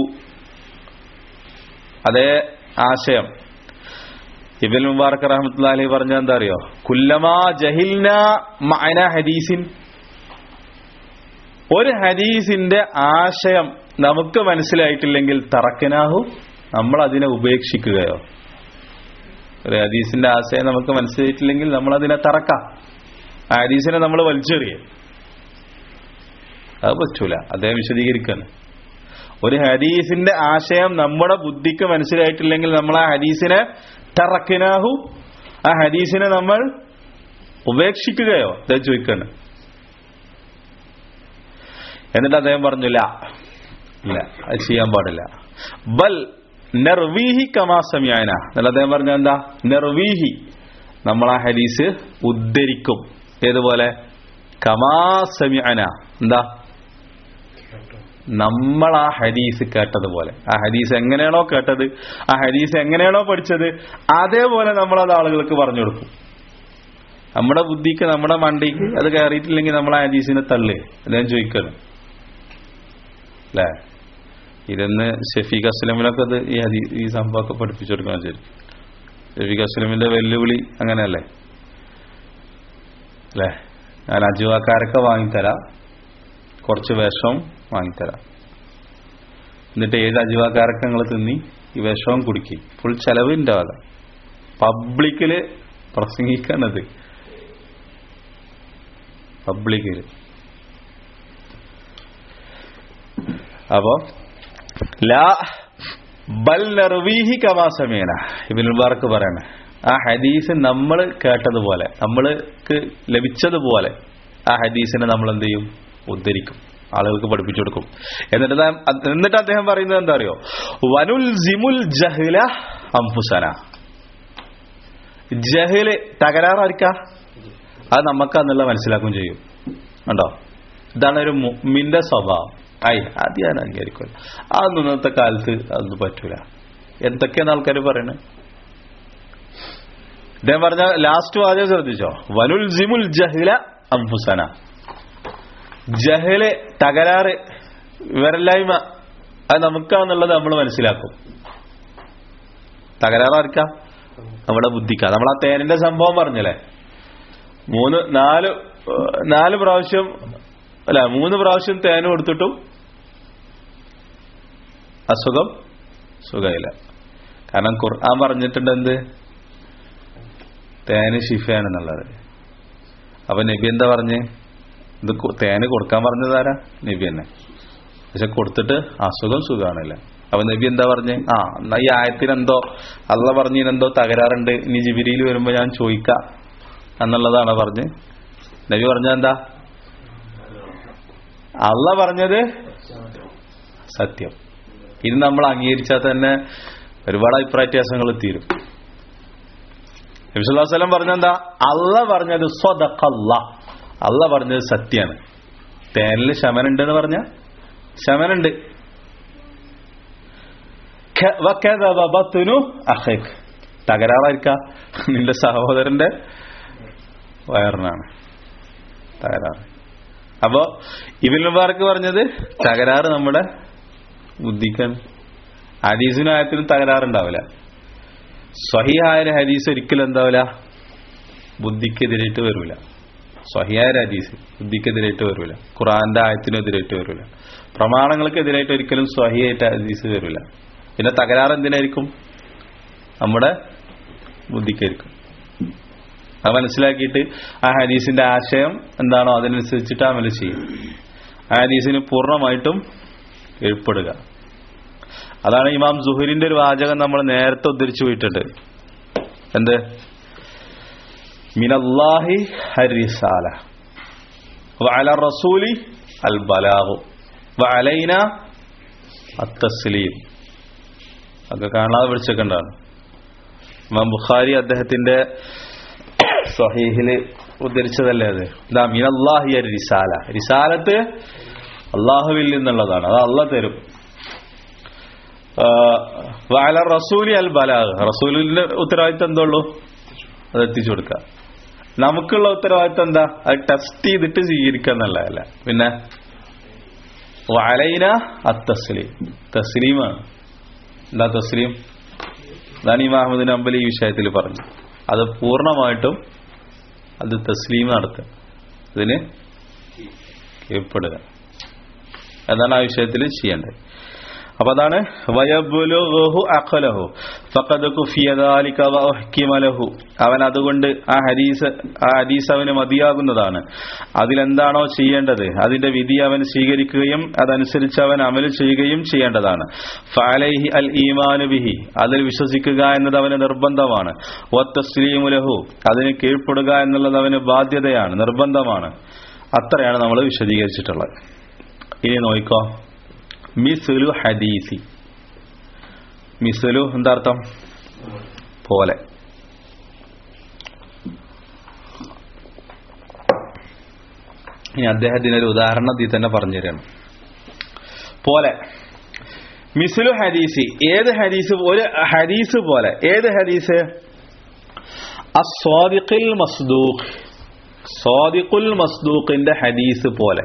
അതേ ആശയം ഇബിൻ മുബാറക് റഹ്മത്തുള്ളാഹി പറഞ്ഞ എന്താ അറിയോ കുല്ലമാ ജഹിൽന മഅന ഹദീസിൻ ഒരു ഹദീസിന്റെ ആശയം നമുക്ക് മനസ്സിലായിട്ടില്ലെങ്കിൽ തറക്കനാഹു നമ്മൾ അതിനെ ഉപേക്ഷിക്കുകയോ ഒരു ഹദീസിന്റെ ആശയം നമുക്ക് മനസ്സിലായിട്ടില്ലെങ്കിൽ നമ്മൾ അതിനെ തറക്കാം ആ ഹദീസിനെ നമ്മൾ വലിച്ചെറിയ അത് പറ്റൂല അദ്ദേഹം വിശദീകരിക്കാണ് ഒരു ഹദീസിന്റെ ആശയം നമ്മുടെ ബുദ്ധിക്ക് മനസ്സിലായിട്ടില്ലെങ്കിൽ നമ്മൾ ആ ഹദീസിനെ തറക്കിനാഹു ആ ഹദീസിനെ നമ്മൾ ഉപേക്ഷിക്കുകയോ അദ്ദേഹം ചോദിക്കാണ് എന്നിട്ട് അദ്ദേഹം പറഞ്ഞില്ല ഇല്ല അത് ചെയ്യാൻ പാടില്ല ബൽ നെർവീഹി കമാസമ്യാന എന്നിട്ട് അദ്ദേഹം പറഞ്ഞ എന്താ നെർവീഹി നമ്മൾ ആ ഹദീസ് ഉദ്ധരിക്കും ഏതുപോലെ കമാസമ്യാന എന്താ നമ്മൾ ആ ഹദീസ് കേട്ടതുപോലെ ആ ഹദീസ് എങ്ങനെയാണോ കേട്ടത് ആ ഹദീസ് എങ്ങനെയാണോ പഠിച്ചത് അതേപോലെ നമ്മൾ അത് ആളുകൾക്ക് പറഞ്ഞു കൊടുക്കും നമ്മുടെ ബുദ്ധിക്ക് നമ്മുടെ മണ്ടിക്ക് അത് കയറിയിട്ടില്ലെങ്കിൽ നമ്മൾ ആ ഹദീസിനെ തള്ളേ അദ്ദേഹം ചോദിക്കണം അല്ലേ ഇതെന്ന് ഷെഫീഖ് അസ്ലമിനൊക്കെ അത് ഈ ഹദീ ഈ സംഭവമൊക്കെ പഠിപ്പിച്ചു കൊടുക്കണം ശരി ഷെഫീഖ് അസ്ലമിന്റെ വെല്ലുവിളി അങ്ങനെയല്ലേ അല്ലേ ഞാൻ അജുവാക്കാരൊക്കെ വാങ്ങിത്തരാം കുറച്ച് വിഷം വാങ്ങിത്തരാം എന്നിട്ട് ഏത് അജുവാക്കാരൊക്കെ നിങ്ങൾ തിന്നി ഈ വിഷവും കുടുക്കി ഫുൾ ചെലവ് ഉണ്ടാവാതെ പബ്ലിക്കില് പ്രസംഗിക്കാനത് പബ്ലിക്കില് അപ്പോ ലാ ബൽ നർവീഹി കമാസമേന ഇബിൻ മുബാറക്ക് പറയണേ ആ ഹദീസ് നമ്മൾ കേട്ടതുപോലെ നമ്മൾക്ക് ലഭിച്ചതുപോലെ ആ ഹദീസിനെ നമ്മൾ എന്ത് ചെയ്യും ഉദ്ധരിക്കും ആളുകൾക്ക് പഠിപ്പിച്ചു കൊടുക്കും എന്നിട്ട് താൻ- എന്നിട്ട് അദ്ദേഹം പറയുന്നത് എന്താ അറിയോ വനുൽ ജിമുൽ ജഹ്ല അംഫുസന ജഹല് തകരാറായിരിക്ക അത് നമുക്കാന്നുള്ള മനസ്സിലാക്കുകയും ചെയ്യും ഉണ്ടോ ഇതാണ് ഒരു മുമ്മിന്റെ സ്വഭാവം ഐ അത് ഞാൻ അംഗീകരിക്കില്ല അതൊന്നും ഇന്നത്തെ കാലത്ത് അതൊന്നും പറ്റൂല എന്തൊക്കെയാണ് ആൾക്കാർ പറയണത് ഇദ്ദേഹം പറഞ്ഞ ലാസ്റ്റ് വാചകം ശ്രദ്ധിച്ചോ വനുൽ ജിമുൽ ജഹ്ല അംഫുസന ജഹല് തകരാറ് വിവരല്ലായ്മ അത് നമുക്കാന്നുള്ളത് നമ്മൾ മനസ്സിലാക്കും തകരാറാർക്കാം നമ്മുടെ ബുദ്ധിക്ക നമ്മൾ ആ തേനിന്റെ സംഭവം പറഞ്ഞല്ലേ മൂന്ന് നാല് ഏഹ്, നാല് പ്രാവശ്യം അല്ല മൂന്ന് പ്രാവശ്യം തേന് കൊടുത്തിട്ടും അസുഖം സുഖമില്ല കാരണം ഖുർആൻ പറഞ്ഞിട്ടുണ്ട് എന്ത് തേന് ഷിഫയാണെന്നുള്ളത് അപ്പൊ നബി എന്താ പറഞ്ഞ് ഇത് കൊ- തേന് കൊടുക്കാൻ പറഞ്ഞതാരാ നബി തന്നെ പക്ഷെ കൊടുത്തിട്ട് അസുഖം സുഖമാണില്ല അപ്പൊ നബി എന്താ പറഞ്ഞ് ആ എന്നാ ഈ ആയത്തിനെന്തോ അള്ള പറഞ്ഞതിനെന്തോ തകരാറുണ്ട് ഇനി ജിബിരിയിൽ വരുമ്പോ ഞാൻ ചോദിക്കാം എന്നുള്ളതാണ് പറഞ്ഞ് നബി പറഞ്ഞത് എന്താ അള്ള പറഞ്ഞത് സത്യം ഇത് നമ്മൾ അംഗീകരിച്ചാൽ തന്നെ ഒരുപാട് അഭിപ്രായ വ്യത്യാസങ്ങൾ തീരും നബിസ്വല്ലാസ്ലം പറഞ്ഞെന്താ അല്ല പറഞ്ഞത് സ്വതക്കല്ല അല്ല പറഞ്ഞത് സത്യാണ് തേനിൽ ശമനുണ്ട് എന്ന് പറഞ്ഞ ശമനുണ്ട് ഖ- വക്കദബ ബത്നു അഖിക്. തകരാറായിരിക്ക നിന്റെ സഹോദരന്റെ വയറിനാണ് തകരാറ് അപ്പോ ഇബിൻ മുബാറക്ക് പറഞ്ഞത് തകരാറ് നമ്മുടെ ബുദ്ധിക്കാണ് ഹദീസിനും ആയത്തിനും തകരാറുണ്ടാവില്ല സ്വഹിയായ ഒരു ഹദീസ് ഒരിക്കലും എന്താവില്ല ബുദ്ധിക്കെതിരായിട്ട് വരൂല സ്വഹിയായ ഒരു ഹദീസ് ബുദ്ധിക്കെതിരായിട്ട് വരൂല ഖുറാന്റെ ആയത്തിനും എതിരായിട്ട് വരൂല പ്രമാണങ്ങൾക്കെതിരായിട്ട് ഒരിക്കലും സ്വഹിയായിട്ട് ഹദീസ് വരൂല പിന്നെ തകരാറ് എന്തിനായിരിക്കും നമ്മുടെ ബുദ്ധിക്കായിരിക്കും അത് മനസ്സിലാക്കിയിട്ട് ആ ഹദീസിന്റെ ആശയം എന്താണോ അതിനനുസരിച്ചിട്ട് അമൽ ചെയ്യും ആ ഹദീസിന് പൂർണ്ണമായിട്ടും കീഴ്പ്പെടുക അതാണ് ഇമാം സുഹരിന്റെ ഒരു വാചകം നമ്മൾ നേരത്തെ ഉദ്ധരിച്ചു പോയിട്ടുണ്ട് എന്ത് മിനല്ലാഹി ഹരിസാല വഅല റസൂലി അൽ ബലാഹു വഅലൈന അത്തസ്ലീം ഒക്കെ കാണാതെ പിടിച്ചേക്കണ്ടാണ് ഇമാം ബുഖാരി അദ്ദേഹത്തിന്റെ സ്വഹീഹില് ഉദ്ധരിച്ചതല്ലേ അത് ഇതാ മിനല്ലാഹി അൽ റിസാല റിസാലത്ത് അള്ളാഹുവിൽ നിന്നുള്ളതാണ് അത് അള്ളാഹ് തരും വാല റസൂലി അൽ ബലാഗ് റസൂലിന്റെ ഉത്തരവാദിത്തം എന്തുള്ളൂ അത് എത്തിച്ചു കൊടുക്കുക നമുക്കുള്ള ഉത്തരവാദിത്തം എന്താ അത് ടെസ്റ്റ് ചെയ്തിട്ട് സ്വീകരിക്കുക എന്നുള്ളതല്ല പിന്നെ വലൈന അത്തസ്ലീം തസ്ലീമാണ് എന്താ തസ്ലീം അതാണ് ഈ മഹമ്മദ് അമ്പലി ഈ വിഷയത്തിൽ പറഞ്ഞു അത് പൂർണ്ണമായിട്ടും അത് തസ്ലീം നടത്തുക ഇതിന് കീഴ്പ്പെടുക അതാണ് ആ വിഷയത്തിൽ ചെയ്യേണ്ടത് അപ്പൊ അതാണ് വയബുലുഹു അഖലഹു ഫഖദ് കുഫിയ ദാലിക വഹ്കിമ ലഹു അവൻ അതുകൊണ്ട് ആ ഹദീസ് ആ ഹദീസ് അവന് മതിയാകുന്നതാണ് അതിലെന്താണോ ചെയ്യേണ്ടത് അതിന്റെ വിധി അവൻ സ്വീകരിക്കുകയും അതനുസരിച്ച് അവൻ അമൽ ചെയ്യുകയും ചെയ്യേണ്ടതാണ് ഫഅലൈഹി അൽ ഈമാനു ബിഹി അതിൽ വിശ്വസിക്കുക എന്നത് അവന് നിർബന്ധമാണ് വത്തസ്ലീമു ലഹു അതിന് കീഴ്പ്പെടുക എന്നുള്ളത് അവന് ബാധ്യതയാണ് നിർബന്ധമാണ് അത്രയാണ് നമ്മൾ വിശദീകരിച്ചിട്ടുള്ളത് ഇനി നോക്കിക്കോ മിസുലു ഹദീസി മിസുലു എന്താ അർത്ഥം പോലെ ഇനി അദ്ദേഹത്തിന് ഒരു ഉദാഹരണം ഇതിൽ തന്നെ പറഞ്ഞു തരണം പോലെ മിസുലു ഹദീസി ഏത് ഹദീസ് ഒരു ഹദീസ് പോലെ ഏത് ഹദീസ് അസ്വാദിഖിൽ മസ്ദൂഖ് സ്വാദിഖുൽ മസ്ദൂഖിന്റെ ഹദീസ് പോലെ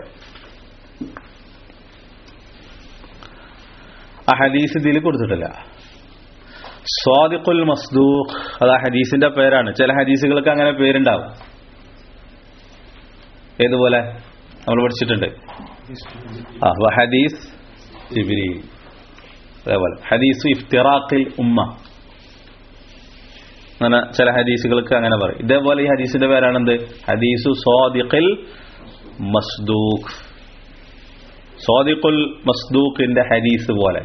ആ ഹദീസ് ഇതിൽ കൊടുത്തിട്ടില്ല സ്വാദിഖുൽ മസ്ദൂഖ് അത് ആ ഹദീസിന്റെ പേരാണ് ചില ഹദീസുകൾക്ക് അങ്ങനെ പേരുണ്ടാവും ഏതുപോലെ നമ്മൾ പഠിച്ചിട്ടുണ്ട് ആ വ ഹദീസ് ജിബ്രീൽ അതേപോലെ ഹദീസു ഇഫ്തിറാഖിൽ ഉമ്മ അങ്ങനെ ചില ഹദീസുകൾക്ക് അങ്ങനെ പറയും ഇതേപോലെ ഈ ഹദീസിന്റെ പേരാണെന്ത് ഹദീസു സ്വാദിഖിൽ മസ്ദൂഖ് സ്വാദിഖുൽ മസ്ദൂഖിന്റെ ഹദീസ് പോലെ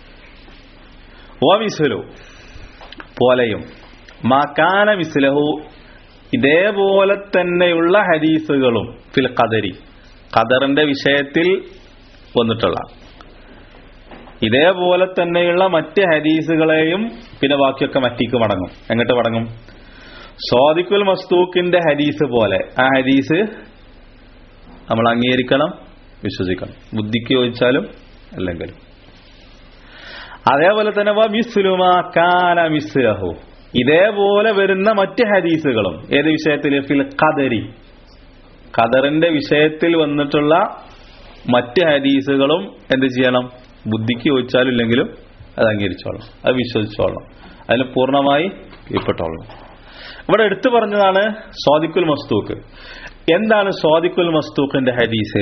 വമിസ്ലു പോലെയും മാക്കാന മിസ്ലഹു ഇതേപോലെ തന്നെയുള്ള ഹദീസുകളും ഫിൽ ഖദരി ഖദറിന്റെ വിഷയത്തിൽ വന്നിട്ടുള്ള ഇതേപോലെ തന്നെയുള്ള മറ്റ് ഹദീസുകളെയും പിന്നെ ബാക്കിയൊക്കെ മറ്റിക്ക് മടങ്ങും എങ്ങോട്ട് മടങ്ങും സ്വാദിഖുൽ മസ്തൂക്കിന്റെ ഹദീസ് പോലെ ആ ഹദീസ് നമ്മൾ അംഗീകരിക്കണം വിശ്വസിക്കണം ബുദ്ധിക്ക് ചോദിച്ചാലും അല്ലെങ്കിലും അതേപോലെ തന്നെ വ മിസ്ലുമ കാന മിസ്ലഹു ഇതേപോലെ വരുന്ന മറ്റ് ഹദീസുകളും ഏത് വിഷയത്തിൽ ഫിൽ ഖദരി ഖദറിന്റെ വിഷയത്തിൽ വന്നിട്ടുള്ള മറ്റ് ഹദീസുകളും എന്ത് ചെയ്യണം ബുദ്ധിക്ക് ചോദിച്ചാലും ഇല്ലെങ്കിലും അത് അംഗീകരിച്ചോളണം അത് വിശ്വസിച്ചോളണം അതിന് പൂർണ്ണമായി കീഴ്പ്പെട്ടോളണം ഇവിടെ എടുത്തു പറഞ്ഞതാണ് സ്വാദിക്കുൽ മസ്തൂക്ക് എന്താണ് സ്വാദിക്കുൽ മസ്തൂക്കിന്റെ ഹദീസ്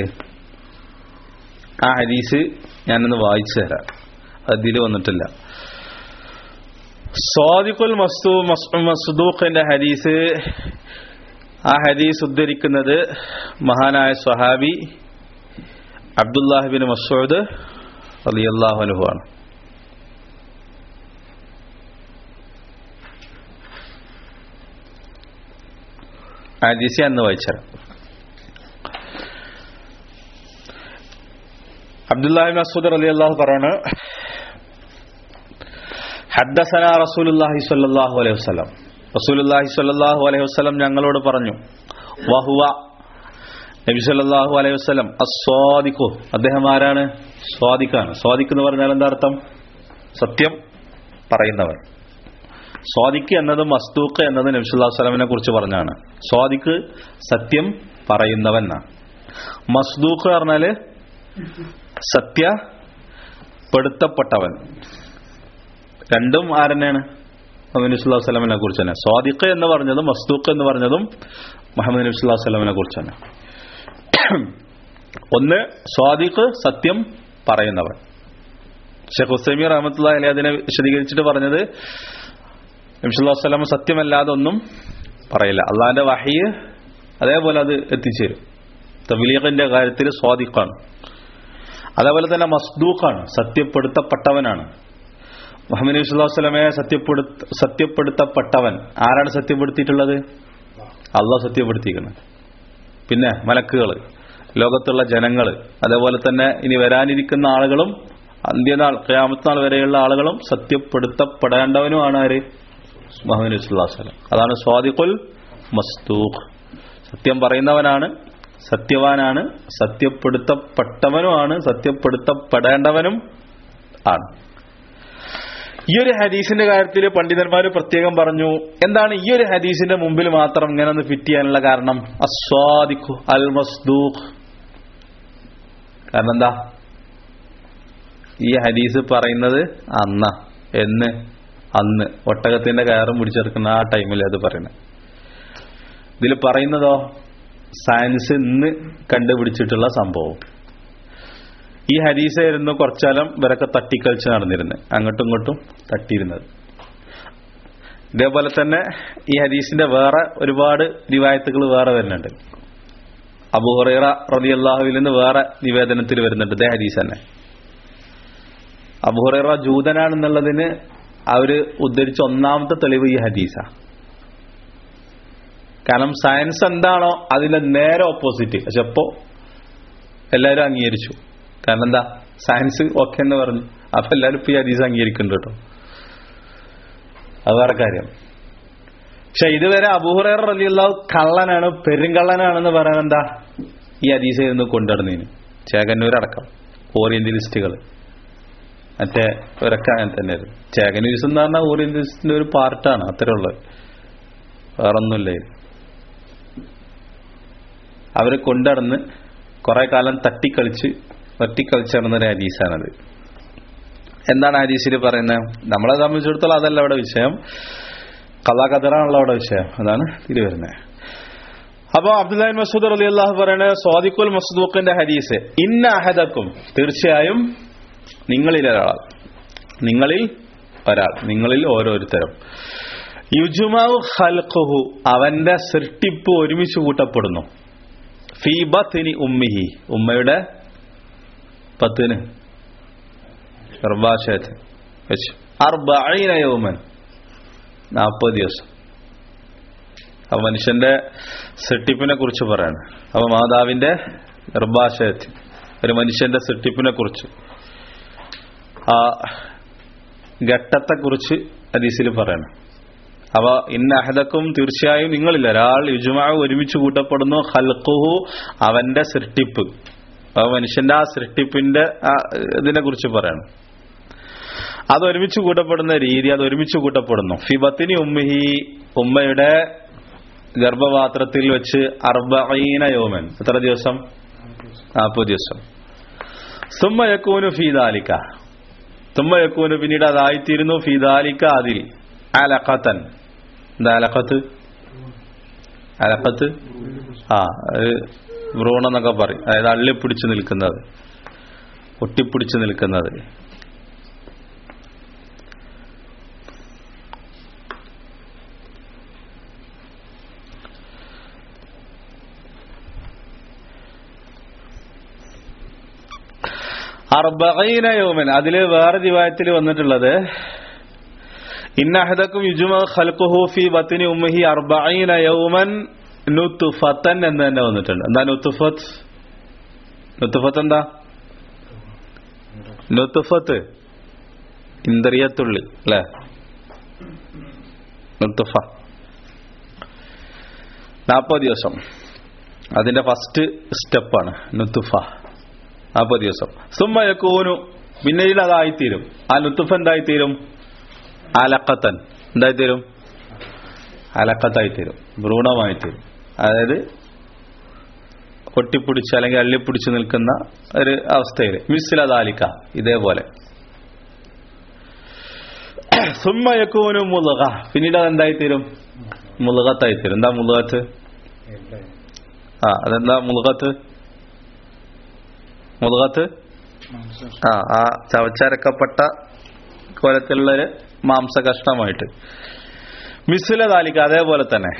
ആ ഹദീസ് ഞാനൊന്ന് വായിച്ചു തരാം അതിൽ വന്നിട്ടില്ല സ്വാദിഖുൽ മസ്തു മസ്ദൂഖിന്റെ ഹദീസ് ആ ഹദീസ് ഉദ്ധരിക്കുന്നത് മഹാനായ സ്വഹാബി അബ്ദുല്ലാഹിബിൻ മസൂദ് റളിയല്ലാഹു അൻഹു ആണ് ഹദീസ് എന്ന് വായിച്ചത് അബ്ദുല്ലാഹി മസൂദ് റളിയല്ലാഹു പറയാണ് حدثنا رسول الله صلى الله عليه وسلم റസൂലുള്ളാഹി സ്വല്ലല്ലാഹു അലൈഹി വസല്ലം ഞങ്ങളോട് പറഞ്ഞു വഹുവ നബി സല്ലല്ലാഹു അലൈഹി വസല്ലം അസ്വാദിഖു അദ്ദേഹം ആരാണ് സ്വാദിഖാണ് സ്വാദിഖ് എന്ന് പറഞ്ഞാൽ എന്താ അർത്ഥം സത്യം പറയുന്നവൻ സ്വാദിഖ് എന്നത് മസ്തൂഖ് എന്നത് നബി സല്ലല്ലാഹു അലൈഹി വസല്ലമിനെ കുറിച്ച് പറഞ്ഞാണ് സ്വാദിഖ് സത്യം പറയുന്നവൻ എന്നാണ് മസ്ദൂഖ് പറഞ്ഞാല് സത്യപ്പെടുത്തപ്പെട്ടവൻ രണ്ടും ആരെന്നെയാണ് മുഹമ്മദ് നബി സ്വല്ലല്ലാഹു അലൈഹി വസല്ലമിനെ കുറിച്ച് തന്നെ സ്വാദിഖ് എന്ന് പറഞ്ഞതും മസ്ദൂഖ് എന്ന് പറഞ്ഞതും മുഹമ്മദ് നബി സ്വല്ലല്ലാഹു അലൈഹി വസല്ലമിനെ കുറിച്ച് തന്നെ ഒന്ന് സ്വാദിഖ് സത്യം പറയുന്നവൻ ഷെഖ് ഹുസൈമി റഹമത്തുള്ള അലി അതിനെ വിശദീകരിച്ചിട്ട് പറഞ്ഞത് നബി സ്വല്ലല്ലാഹു അലൈഹി വസല്ലം സത്യമല്ലാതെ ഒന്നും പറയില്ല അള്ളാഹിന്റെ വഹയ്യ് അതേപോലെ അത് എത്തിച്ചേരും തബ്ലീഗിന്റെ കാര്യത്തിൽ സ്വാദിഖാണ് അതേപോലെ തന്നെ മസ്ദൂഖാണ് സത്യപ്പെടുത്തപ്പെട്ടവനാണ് മുഹമ്മദ് നബി സ്വല്ലല്ലാഹു അലൈഹി വസല്ലമയെ സത്യപ്പെടുത്ത സത്യപ്പെടുത്തപ്പെട്ടവൻ ആരാണ് സത്യപ്പെടുത്തിയിട്ടുള്ളത് അള്ളാഹ് സത്യപ്പെടുത്തിയിരിക്കുന്നത് പിന്നെ മലക്കുകൾ ലോകത്തുള്ള ജനങ്ങൾ അതേപോലെ തന്നെ ഇനി വരാനിരിക്കുന്ന ആളുകളും അന്ത്യനാൾ ഖിയാമത്ത് നാൾ വരെയുള്ള ആളുകളും സത്യപ്പെടുത്തപ്പെടേണ്ടവനുമാണ് ആര് മുഹമ്മദ് നബി സ്വല്ലല്ലാഹു അലൈഹി വസല്ലം അതാണ് സ്വാദിഖുൽ മസ്തൂഖ് സത്യം പറയുന്നവനാണ് സത്യവാനാണ് സത്യപ്പെടുത്തപ്പെട്ടവനുമാണ് സത്യപ്പെടുത്തപ്പെടേണ്ടവനും ആണ് ഈ ഒരു ഹദീസിന്റെ കാര്യത്തിൽ പണ്ഡിതന്മാർ പ്രത്യേകം പറഞ്ഞു എന്താണ് ഈ ഒരു ഹദീസിന്റെ മുമ്പിൽ മാത്രം ഇങ്ങനെ ഒന്ന് ഫിറ്റ് ചെയ്യാനുള്ള കാരണം അസ്വാദിഖു അൽ മസ്ദൂഖ് കാരണം എന്താ ഈ ഹദീസ് പറയുന്നത് അന്ന എന്ന് അന്ന് ഒട്ടകത്തിന്റെ കയറും പിടിച്ചെടുക്കുന്ന ആ ടൈമിൽ അത് പറയുന്നത് ഇതിൽ പറയുന്നതോ സയൻസ് ഇന്ന് കണ്ടുപിടിച്ചിട്ടുള്ള സംഭവം ഈ ഹദീസായിരുന്നു കുറച്ചാലം ഇവരൊക്കെ തട്ടിക്കളിച്ച് നടന്നിരുന്നത് അങ്ങോട്ടും ഇങ്ങോട്ടും തട്ടിയിരുന്നത് ഇതേപോലെ തന്നെ ഈ ഹദീസിന്റെ വേറെ ഒരുപാട് റിവായത്തുകൾ വേറെ വരുന്നുണ്ട് അബുഹറൈറ റതി അള്ളാഹുവിൽ നിന്ന് വേറെ നിവേദനത്തിൽ വരുന്നുണ്ട് ഇതേ ഹദീസ് തന്നെ അബുഹറൈറ ജൂതനാണെന്നുള്ളതിന് അവര് ഉദ്ധരിച്ച ഒന്നാമത്തെ തെളിവ് ഈ ഹദീസ കാരണം സയൻസ് എന്താണോ അതിന്റെ നേരെ ഓപ്പോസിറ്റ് പക്ഷെ ഇപ്പോ എല്ലാവരും അംഗീകരിച്ചു കാരണം എന്താ സയൻസ് ഓക്കെ എന്ന് പറഞ്ഞു അപ്പൊ എല്ലാവരും ഇപ്പൊ ഈ ഹദീസ് അംഗീകരിക്കുന്നുണ്ട് കേട്ടോ അത് വേറെ കാര്യം പക്ഷെ ഇതുവരെ അബൂഹുറേർ റലിയുള്ള കള്ളനാണ് പെരുങ്കള്ളനാണെന്ന് പറയാൻ എന്താ ഈ ഹദീസ് ഇരുന്ന് കൊണ്ടുവരുന്നതിന് ചേകന്നൂരടക്കം ഓറിയന്റലിസ്റ്റുകൾ മറ്റേ ഇവരൊക്കെ അങ്ങനെ തന്നെയായിരുന്നു ചേകന്യൂസ് എന്ന് പറഞ്ഞാൽ ഓറിയന്റലിസ്റ്റിന്റെ ഒരു പാർട്ടാണ് അത്രേ ഉള്ളത് വേറൊന്നുമില്ല ഇത്. അവര് കൊണ്ടുനടന്ന് കുറെ കാലം തട്ടിക്കളിച്ച് വെട്ടിക്കളിച്ച് നടന്നൊരു ഹദീസാണത് എന്താണ് ഹദീസിൽ പറയുന്നത് നമ്മളെ സംബന്ധിച്ചിടത്തോളം അതല്ല അവിടെ വിഷയം കഥാകഥറാണല്ലോ അവിടെ വിഷയം അതാണ് ഇതിൽ വരുന്നത് അപ്പൊ അബ്ദുല്ലാഹിൻ മസൂദ് അലി അള്ളാഹു പറയുന്നത് സ്വാദിഖുൽ മസ്ദൂഖിന്റെ ഹദീസ് ഇന്ന അഹദക്കും തീർച്ചയായും നിങ്ങളിൽ ഒരാൾ നിങ്ങളിൽ ഒരാൾ നിങ്ങളിൽ ഓരോരുത്തരും യുജുമാവ് ഖൽഖുഹു അവന്റെ സൃഷ്ടിപ്പ് ഒരുമിച്ച് കൂട്ടപ്പെടുന്നു ഫീബത്തിനി ഉമ്മിഹി ഉമ്മയുടെ പത്തിന് ഗർഭാശയത്തിൽ വെച്ച് അർബീന യൗമൻ നാൽപ്പത് ദിവസം അപ്പൊ മനുഷ്യന്റെ സൃഷ്ടിപ്പിനെ കുറിച്ച് പറയാണ് അപ്പൊ മാതാവിന്റെ ഗർഭാശയത്തിൽ ഒരു മനുഷ്യന്റെ സൃഷ്ടിപ്പിനെ കുറിച്ച് ആ ഘട്ടത്തെക്കുറിച്ച് ഹദീസിൽ പറയണം അവ ഇന്ന അഹദക്കും തീർച്ചയായും നിങ്ങളില്ല ഒരാൾ യുജുമാ ഒരുമിച്ച് കൂട്ടപ്പെടുന്നു ഹൽക്കുഹു അവന്റെ സൃഷ്ടിപ്പ് അപ്പൊ മനുഷ്യന്റെ ആ സൃഷ്ടിപ്പിന്റെ ആ ഇതിനെ കുറിച്ച് പറയണം അത് ഒരുമിച്ച് കൂട്ടപ്പെടുന്ന രീതി അത് ഒരുമിച്ച് കൂട്ടപ്പെടുന്നു ഫിബത്തിനി ഉമ്മിഹി ഉമ്മയുടെ ഗർഭപാത്രത്തിൽ വെച്ച് അർബീന യോമൻ എത്ര ദിവസം നാൽപ്പത് ദിവസം സുമ്മ യക്കൂനു ഫീദാലിക്ക തുമ്മ യക്കൂനു പിന്നീട് അതായിത്തീരുന്നു ഫീദാലിക്ക അതിൽ അലഖത്തൻ എന്താ അലഖത്ത് അലഖത്ത് ആ അത് ഭ്രൂണം എന്നൊക്കെ പറയും അതായത് അള്ളിപ്പിടിച്ച് നിൽക്കുന്നത് ഒട്ടിപ്പിടിച്ച് നിൽക്കുന്നത് അർബീന യോമൻ അതില് വേറെ ദിവായത്തിൽ വന്നിട്ടുള്ളത് ഇന്നഹദക്കും യുജുമ ഖൽഖുഹു ഫി ബത്നി ഉമ്മിഹി അർബഈന യൗമൻ നുത്ഫത്തൻ എന്ന് തന്നെ വന്നിട്ടുണ്ട് എന്താ നുത്ഫത്ത് നുത്ഫത്ത് എന്താ നുത്ഫത്ത് ഇന്ദ്രിയത്തുള്ളി അല്ലേ നുത്ഫ നാൽപ്പത് ദിവസം അതിന്റെ ഫസ്റ്റ് സ്റ്റെപ്പാണ് നുത്തുഫ നാൽപ്പത് ദിവസം സുമ്മയക്കൂനു പിന്നീട് അതായിത്തീരും ആ നുത്തുഫ എന്തായിത്തീരും അലക്കത്തൻ എന്തായിത്തീരും അലക്കത്തായിത്തീരും ഭ്രൂണമായിത്തീരും അതായത് കൊട്ടിപ്പിടിച്ച് അല്ലെങ്കിൽ അള്ളിപ്പിടിച്ച് നിൽക്കുന്ന ഒരു അവസ്ഥയിൽ മിസ്സിലതാലിക്ക ഇതേപോലെ സുമ്മയക്കൂനു മുളുക പിന്നീട് അത് എന്തായിത്തീരും മുളുകത്തായിത്തീരും എന്താ മുളുകത്ത് ആ അതെന്താ മുളുകത്ത് മുളുകത്ത് ആ ആ ചവച്ചരക്കപ്പെട്ട കോലത്തിലുള്ളൊരു മാംസ കഷ്ണമായിട്ട് മിസ്സിലെ താലിക്ക അതേപോലെ തന്നെ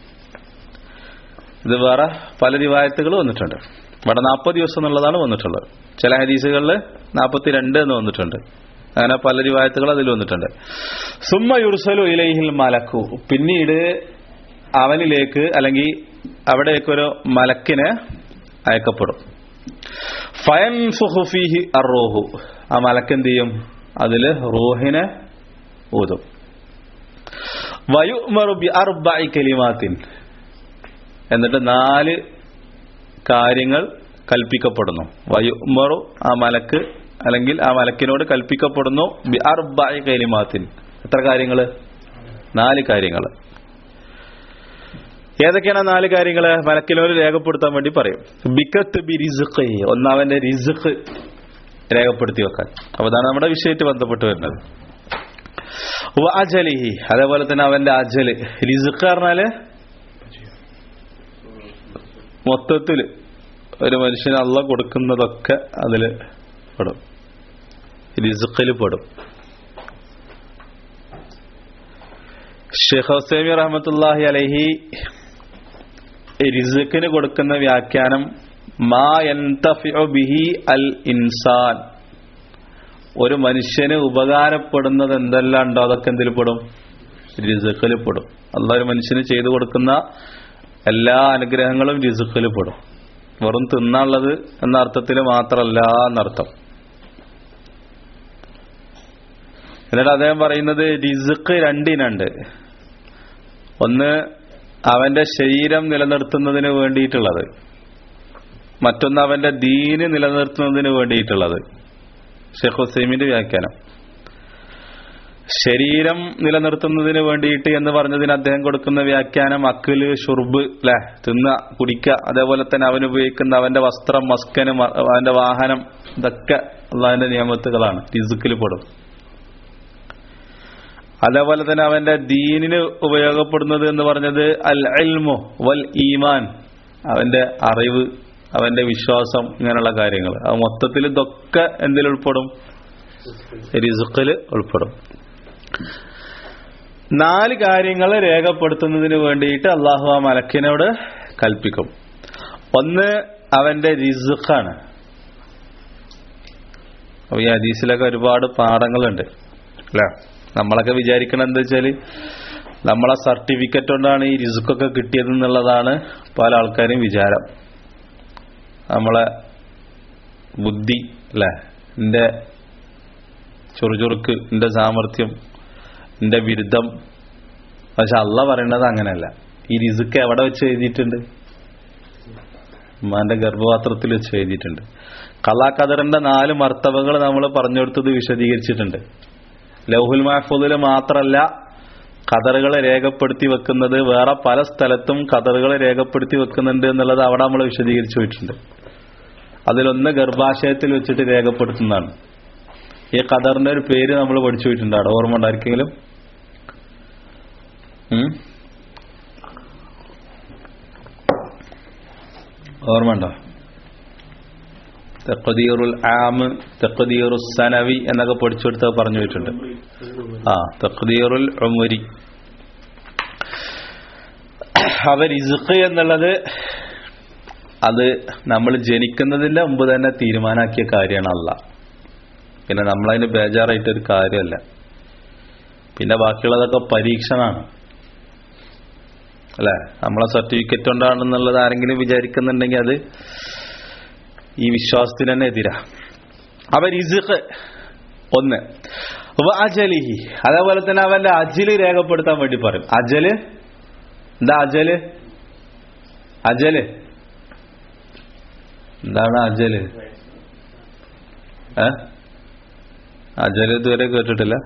ഇത് വേറെ പല റിവായത്തുകൾ വന്നിട്ടുണ്ട് ഇവിടെ നാൽപ്പത് ദിവസം എന്നുള്ളതാണ് വന്നിട്ടുള്ളത് ചില ഹദീസുകളിൽ നാൽപ്പത്തിരണ്ട് എന്ന് വന്നിട്ടുണ്ട് അങ്ങനെ പല റിവായത്തുകൾ അതിൽ വന്നിട്ടുണ്ട് സുമ്മ യുർസലു ഇലൈഹിൽ മലക്കു പിന്നീട് അവനിലേക്ക് അല്ലെങ്കിൽ അവിടേക്കൊരു മലക്കിന് അയക്കപ്പെടും ഫയൻ ഫിഹി അറോഹു ആ മലക്ക് എന്ത് ചെയ്യും അതില് റൂഹിനെ ഊതും വയുമറു ബി അർബഇ കലിമാത്തിൻ എന്നിട്ട് നാല് കാര്യങ്ങൾ കൽപ്പിക്കപ്പെടുന്നു വയുമറു ആ മലക്ക് അല്ലെങ്കിൽ ആ മലക്കിനോട് കൽപ്പിക്കപ്പെടുന്നു ബി അർബഇ കലിമാത്തിൻ എത്ര കാര്യങ്ങള് നാല് കാര്യങ്ങൾ ഏതൊക്കെയാണ് ആ നാല് കാര്യങ്ങള് മലക്കിനോട് രേഖപ്പെടുത്താൻ വേണ്ടി പറയും ബിക്കത്ത് ബി റിസുഖ് ഒന്നവന്റെ റിസുഖ് രേഖപ്പെടുത്തി വെക്കാൻ അപ്പൊ അതാണ് നമ്മുടെ വിഷയമായിട്ട് ബന്ധപ്പെട്ട് വരുന്നത് വ അജലിഹി അതേപോലെ തന്നെ അവന്റെ അജല് റിസുഖ് പറഞ്ഞാല് മൊത്തത്തില് ഒരു മനുഷ്യന് അള്ള കൊടുക്കുന്നതൊക്കെ അതില് പെടും റിസുഖിൽ പെടും ഷെയ്ഖ് ഹുസൈമി റഹമത്തുല്ലാഹി അലഹി റിസുഖിന് കൊടുക്കുന്ന വ്യാഖ്യാനം മാ യന്തഫിഉ ബിഹി അൽ ഇൻസാൻ ഒരു മനുഷ്യന് ഉപകാരപ്പെടുന്നത് എന്തെല്ലാം ഉണ്ടോ അതൊക്കെ എന്തിൽ പെടും റിസുഖിൽ പെടും അല്ല ഒരു മനുഷ്യന് ചെയ്തു കൊടുക്കുന്ന എല്ലാ അനുഗ്രഹങ്ങളും റിസുഖിൽ പെടും വെറും തിന്നാനുള്ളത് എന്ന അർത്ഥത്തിൽ മാത്രമല്ല എന്നർത്ഥം എന്നിട്ട് അദ്ദേഹം പറയുന്നത് റിസുഖ് രണ്ടിനുണ്ട് ഒന്ന് അവന്റെ ശരീരം നിലനിർത്തുന്നതിന് വേണ്ടിയിട്ടുള്ളത് മറ്റൊന്ന് അവന്റെ ദീന് നിലനിർത്തുന്നതിന് വേണ്ടിയിട്ടുള്ളത് ഷെയ്ഖ് ഹുസൈമിന്റെ വ്യാഖ്യാനം ശരീരം നിലനിർത്തുന്നതിന് വേണ്ടിയിട്ട് എന്ന് പറഞ്ഞതിന് അദ്ദേഹം കൊടുക്കുന്ന വ്യാഖ്യാനം അക്കില് ഷുർബ് അല്ലെ തിന്ന കുടിക്ക അതേപോലെ തന്നെ അവൻ ഉപയോഗിക്കുന്ന അവന്റെ വസ്ത്രം മസ്കന് മ- അവന്റെ വാഹനം ഇതൊക്കെ അള്ളാഹിന്റെ നിയമത്തുകളാണ് റിസുക്കിൽ പെടും അതേപോലെ തന്നെ അവന്റെ ദീനിന് ഉപയോഗപ്പെടുന്നത് എന്ന് പറഞ്ഞത് അൽ അൽമു വൽ ഈമാൻ അവന്റെ അറിവ് അവന്റെ വിശ്വാസം ഇങ്ങനെയുള്ള കാര്യങ്ങൾ അത് മൊത്തത്തിൽ ഇതൊക്കെ എന്തിൽ ഉൾപ്പെടും റിസുക്കിൽ ഉൾപ്പെടും നാല് കാര്യങ്ങൾ രേഖപ്പെടുത്തുന്നതിന് വേണ്ടിയിട്ട് അള്ളാഹു ആ മലക്കിനോട് കൽപ്പിക്കും ഒന്ന് അവന്റെ റിസുഖാണ് അപ്പൊ ഈ ഹദീസിലൊക്കെ ഒരുപാട് പാഠങ്ങളുണ്ട് അല്ലേ നമ്മളൊക്കെ വിചാരിക്കണം എന്താ വെച്ചാല് നമ്മളെ സർട്ടിഫിക്കറ്റ് കൊണ്ടാണ് ഈ റിസുക്കൊക്കെ കിട്ടിയത് എന്നുള്ളതാണ് പല ആൾക്കാരും വിചാരം നമ്മളെ ബുദ്ധി അല്ലെ എന്റെ ചുറുചുറുക്ക് എന്റെ സാമർഥ്യം എന്റെ ബിരുദം പക്ഷെ അല്ല പറയണത് അങ്ങനെയല്ല ഈ റിസുക്ക് എവിടെ വെച്ച് എഴുതിയിട്ടുണ്ട് ഉമ്മാന്റെ ഗർഭപാത്രത്തിൽ വെച്ച് എഴുതിയിട്ടുണ്ട് കലാകദറിന്റെ നാല് മർത്തവകൾ നമ്മൾ പറഞ്ഞു കൊടുത്തത് വിശദീകരിച്ചിട്ടുണ്ട് ലൗഹുൽ മഹഫൂദില് മാത്രമല്ല കതറുകളെ രേഖപ്പെടുത്തി വെക്കുന്നത് വേറെ പല സ്ഥലത്തും കതറുകളെ രേഖപ്പെടുത്തി വെക്കുന്നുണ്ട് എന്നുള്ളത് അവിടെ നമ്മൾ വിശദീകരിച്ചു പോയിട്ടുണ്ട് അതിലൊന്ന് ഗർഭാശയത്തിൽ വെച്ചിട്ട് രേഖപ്പെടുത്തുന്നതാണ് ഈ ഖദറിന്റെ ഒരു പേര് നമ്മൾ പഠിച്ചു പോയിട്ടുണ്ട് അവിടെ ഓർമ്മ ഉണ്ടായിരിക്കെങ്കിലും ഉം? ഓർമ്മ ഉണ്ടോ തെക്കദീറുൽ ആമ് തെക്കദീറു സനവി എന്നൊക്കെ പഠിച്ചു കൊടുത്ത് പറഞ്ഞു പോയിട്ടുണ്ട് ആ തെക്കദീറുൽ ഉമുരി അവർ ഇസുഖ് എന്നുള്ളത് അത് നമ്മൾ ജനിക്കുന്നതിന്റെ മുമ്പ് തന്നെ തീരുമാനാക്കിയ കാര്യമാണ് അല്ല പിന്നെ നമ്മളതിന് ബേജാറായിട്ട് ഒരു കാര്യമല്ല പിന്നെ ബാക്കിയുള്ളതൊക്കെ പരീക്ഷണമാണ് അല്ലെ നമ്മളെ സർട്ടിഫിക്കറ്റ് കൊണ്ടാണെന്നുള്ളത് ആരെങ്കിലും വിചാരിക്കുന്നുണ്ടെങ്കിൽ അത് ഈ വിശ്വാസത്തിന് തന്നെ എതിരാ അവൻ ഇസുഖ് ഒന്ന് വ അജലിഹി അതേപോലെ തന്നെ അവന്റെ അജല് രേഖപ്പെടുത്താൻ വേണ്ടി പറയും അജല് എന്താ അജല് അജല് എന്താണ് അജല് ഏ അജല് ഇതുവരെ കേട്ടിട്ടില്ല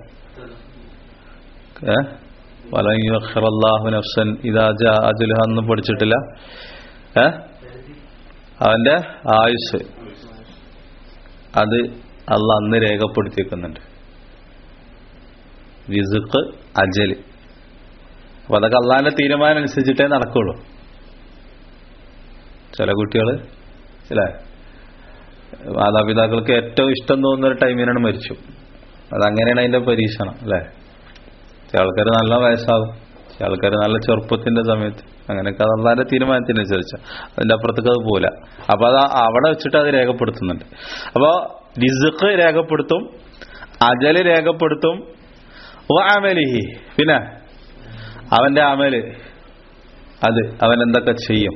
ഏ വലഹു നഫ്സൻ ഇതാ അജലുഹ ഒന്നും പഠിച്ചിട്ടില്ല ഏ അവന്റെ ആയുസ് അത് അള്ള അന്ന് രേഖപ്പെടുത്തിയേക്കുന്നുണ്ട് വിസുക്ക് അജല് അപ്പൊ അതൊക്കെ അള്ളാന്റെ തീരുമാനം അനുസരിച്ചിട്ടേ നടക്കുള്ളൂ ചില കുട്ടികൾ ചില മാതാപിതാക്കൾക്ക് ഏറ്റവും ഇഷ്ടം തോന്നുന്ന ഒരു ടൈമിനാണ് മരിച്ചു അതങ്ങനെയാണ് അതിന്റെ പരീക്ഷണം അല്ലേ ചില ആൾക്കാർ നല്ല വയസ്സാകും ചില ആൾക്കാർ നല്ല ചെറുപ്പത്തിന്റെ സമയത്ത് അങ്ങനെയൊക്കെ അത് അള്ളാന്റെ തീരുമാനത്തിനനുസരിച്ച അതിന്റെ അപ്പുറത്തേക്ക് അത് പോല അപ്പൊ അത് അവിടെ വെച്ചിട്ട് അത് രേഖപ്പെടുത്തുന്നുണ്ട് അപ്പോ റിസുഖ് രേഖപ്പെടുത്തും അജല് രേഖപ്പെടുത്തും അമലിഹി പിന്നെ അവന്റെ അമല് അത് അവൻ എന്തൊക്കെ ചെയ്യും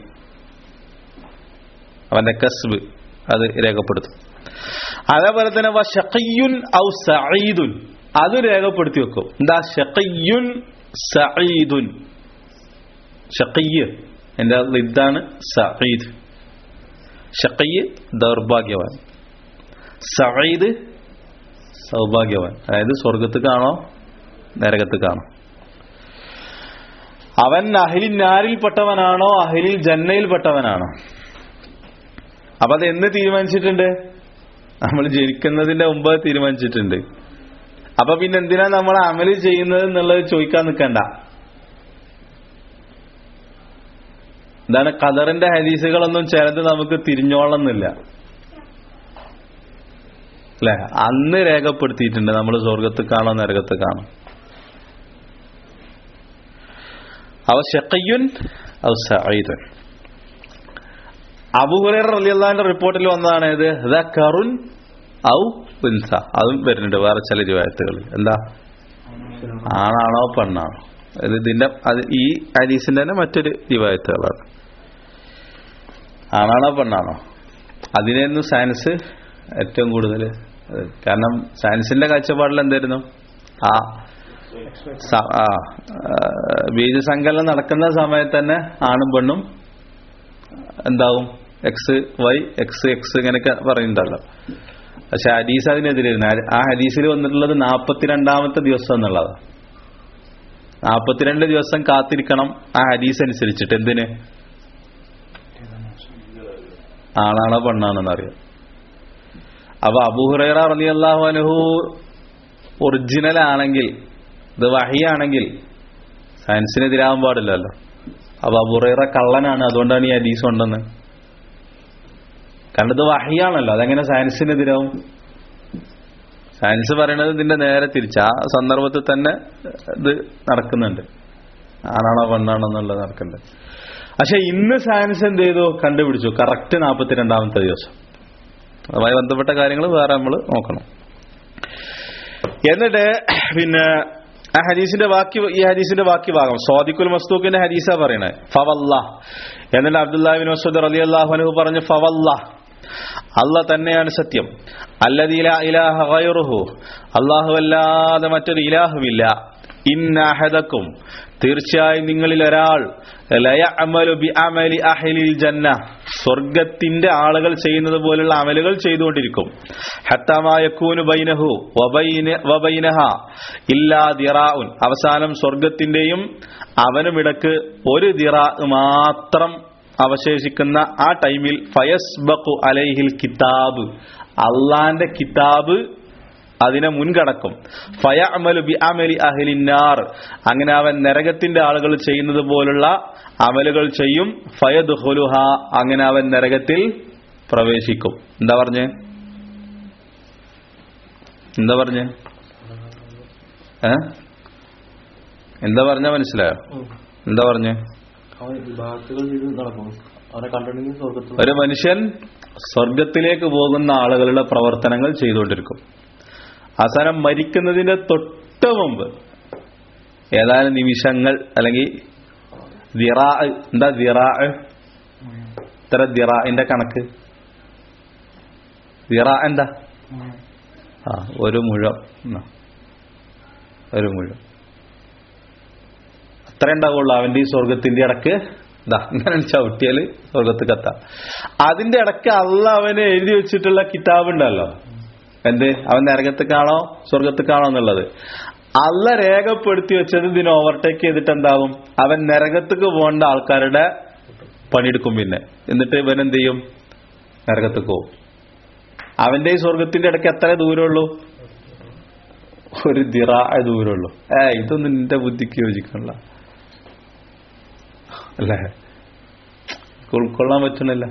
അവന്റെ കസ്ബ് അത് രേഖപ്പെടുത്തും അതേപോലെ തന്നെ വ ഷഖയ്യുൻ ഔ സഈദുൻ അത് രേഖപ്പെടുത്തി വെക്കും എന്താ ഷഖയ്യുൻ സഈദുൻ ഷഖയ്യ് എന്റെ ഇതാണ് സഈദ് ഷഖയ്യ് ദൗർഭാഗ്യവാൻ സഈദ് സൗഭാഗ്യവാൻ അതായത് സ്വർഗത്ത് കാണോ നരകത്ത് കാണോ അവൻ അഹിലിൻ നാരിൽപ്പെട്ടവനാണോ അഹിലിൽ ജന്നയിൽപ്പെട്ടവനാണോ അപ്പൊ അത് എന്ന് തീരുമാനിച്ചിട്ടുണ്ട് നമ്മൾ ജനിക്കുന്നതിന്റെ മുമ്പ് തീരുമാനിച്ചിട്ടുണ്ട് അപ്പൊ പിന്നെ എന്തിനാ നമ്മൾ അമല് ചെയ്യുന്നത് എന്നുള്ളത് ചോദിക്കാൻ നിൽക്കണ്ട എന്താണ് ഖദറിന്റെ ഹദീസുകളൊന്നും ചിലത് നമുക്ക് തിരിഞ്ഞോളന്നില്ല അല്ലെ അന്ന് രേഖപ്പെടുത്തിയിട്ടുണ്ട് നമ്മൾ സ്വർഗത്ത് കാണോ നരകത്ത് കാണോ അവ ഷക്കയ്യുൻ ഔ സഈദുൻ അബൂഹുറൈറ റളിയല്ലാഹുവിന്റെ റിപ്പോർട്ടിൽ വന്നതാണ് ഇത് ദക്കറുൻ ഔ ഉൻസ അതും വരുന്നുണ്ട് വേറെ ചില രൂപത്തുകളിൽ എന്താ ആണാണോ പെണ്ണാണോ ഇത് ഇതിന്റെ അത് ഈ ഹദീസിന്റെ തന്നെ മറ്റൊരു രൂപത്തുകളാണ് ആണാണോ പെണ്ണാണോ അതിനായിരുന്നു സയൻസ് ഏറ്റവും കൂടുതൽ കാരണം സയൻസിന്റെ കാഴ്ചപ്പാടിൽ എന്തായിരുന്നു ആ സ- ആ ആ, ബീജസങ്കലനം നടക്കുന്ന സമയത്ത് തന്നെ ആണും പെണ്ണും എന്താവും എക്സ് വൈ എക്സ് എക്സ് ഇങ്ങനെയൊക്കെ പറയുന്നുണ്ടല്ലോ പക്ഷെ ഹദീസ് അതിനെതിരായിരുന്നു ആ- ആ ഹദീസിൽ വന്നിട്ടുള്ളത് നാൽപ്പത്തിരണ്ടാമത്തെ ദിവസം എന്നുള്ളത് നാൽപ്പത്തിരണ്ട് ദിവസം കാത്തിരിക്കണം ആ ഹദീസ് അനുസരിച്ചിട്ട് എന്തിന് ആണാണോ പെണ്ണാണെന്ന് അറിയാം അപ്പൊ അബൂഹുറൈറ റളിയല്ലാഹു അൻഹു ഒറിജിനൽ ആണെങ്കിൽ ഇത് വഹിയാണെങ്കിൽ സയൻസിനെതിരാകാൻ പാടില്ലല്ലോ അപ്പൊ അബൂറൈറ കള്ളനാണ് അതുകൊണ്ടാണ് ഈ ഹദീസ് ഉണ്ടെന്ന് കാരണം ഇത് വഹിയാണല്ലോ അതെങ്ങനെ സയൻസിനെതിരാവും സയൻസ് പറയണത് ഇതിന്റെ നേരെ തിരിച്ച് ആ സന്ദർഭത്തിൽ തന്നെ ഇത് നടക്കുന്നുണ്ട് ആണാണോ പെണ്ണാണോ എന്നുള്ളത് നടക്കുന്നുണ്ട് പക്ഷെ ഇന്ന് സയൻസ് എന്ത് ചെയ്തു കണ്ടുപിടിച്ചു കറക്റ്റ് നാൽപ്പത്തിരണ്ടാമത്തെ ദിവസം അതുമായി ബന്ധപ്പെട്ട കാര്യങ്ങൾ വേറെ നമ്മൾ നോക്കണം എന്നിട്ട് പിന്നെ ആ ഹദീസിന്റെ ബാക്കി ഈ ഹദീസിന്റെ ബാക്കി ഭാഗം സ്വാദിഖുൽ മസ്തൂഖിന്റെ ഹദീസാ പറയണേ ഫവല്ല എന്നിട്ട് അബ്ദുല്ലാഹിബിൻ മസൂദ് റലി അള്ളാഹുനഹു പറഞ്ഞു ഫവല്ല അല്ല തന്നെയാണ് സത്യം അല്ലദീല ഇലാഹ ഗൈറുഹു അല്ലാഹു അല്ലാതെ മറ്റൊരു ഇലാഹുമില്ല ഇന്നഹദക്കും തീർച്ചയായും നിങ്ങളിൽ ഒരാൾ ലയഅമലു ബിഅമലി അഹ്ലിൽ ജന്ന സ്വർഗത്തിന്റെ ആളുകൾ ചെയ്യുന്നത് പോലുള്ള അമലുകൾ ചെയ്തുകൊണ്ടിരിക്കും ഹത്തമാ യകൂനു ബൈനഹു വബൈന വബൈനഹ ഇല്ലാ ദിറാഉൻ അവസാനം സ്വർഗത്തിന്റെയും അവനും ഇടക്ക് ഒരു ദിറാ മാത്രം അവശേഷിക്കുന്ന ആ ടൈമിൽ ഫയസ്ബഖു അലൈഹിൽ കിതാബ് അള്ളാന്റെ കിതാബ് അതിനെ മുൻകടക്കും ഫയഅമലു ബി അമലി അഹ്ലിന്നാർ അങ്ങനെ അവൻ നരകത്തിന്റെ ആളുകൾ ചെയ്യുന്നത് പോലുള്ള അമലുകൾ ചെയ്യും ഫയദ്ഖുലുഹ അങ്ങനെ അവൻ നരകത്തിൽ പ്രവേശിക്കും എന്താ പറഞ്ഞേ എന്താ പറഞ്ഞേ ഏ എന്താ പറഞ്ഞ മനസ്സിലായോ എന്താ പറഞ്ഞേ അവൻ വിഭാഗത്തുകൾ ചെയ്ത് നടക്കും അവനെ കണ്ടിട്ടുണ്ടെങ്കിൽ സ്വർഗത്തിൽ ഒരു മനുഷ്യൻ സ്വർഗത്തിലേക്ക് പോകുന്ന ആളുകളുടെ പ്രവർത്തനങ്ങൾ ചെയ്തുകൊണ്ടിരിക്കും അവസാനം മരിക്കുന്നതിന്റെ തൊട്ട് മുമ്പ് ഏതാനും നിമിഷങ്ങൾ അല്ലെങ്കിൽ ദിറാ എന്താ ദിറാ ഇത്ര ദിറാന്റെ കണക്ക് ദിറാ എന്താ ആ ഒരു മുഴം എന്നാ. ഒരു മുഴം അത്ര ഉണ്ടാവുള്ളൂ അവന്റെ ഈ സ്വർഗത്തിന്റെ ഇടക്ക് ഇതാ ഇങ്ങനെ ചവിട്ടിയാല് സ്വർഗത്ത് എത്താം അതിന്റെ ഇടയ്ക്ക് അല്ല അവന് എഴുതി വെച്ചിട്ടുള്ള കിതാബ് ഉണ്ടല്ലോ എന്ത് അവൻ നരകത്തേക്കാണോ സ്വർഗത്തേക്കാണോ എന്നുള്ളത് അല്ല രേഖപ്പെടുത്തി വെച്ചത് ഇതിനെ ഓവർടേക്ക് ചെയ്തിട്ട് എന്താവും അവൻ നരകത്തേക്ക് പോകേണ്ട ആൾക്കാരുടെ പണിയെടുക്കും പിന്നെ എന്നിട്ട് ഇവൻ എന്ത് ചെയ്യും നരകത്തേക്ക് പോകും അവന്റെ ഈ സ്വർഗത്തിന്റെ ഇടയ്ക്ക് എത്ര ദൂരമുള്ളൂ ഒരു ദിറാ ദൂരമുള്ളൂ ഏ ഇതൊന്നും നിന്റെ ബുദ്ധിക്ക് യോജിക്കണില്ല അല്ലേ ഉൾക്കൊള്ളാൻ പറ്റണില്ല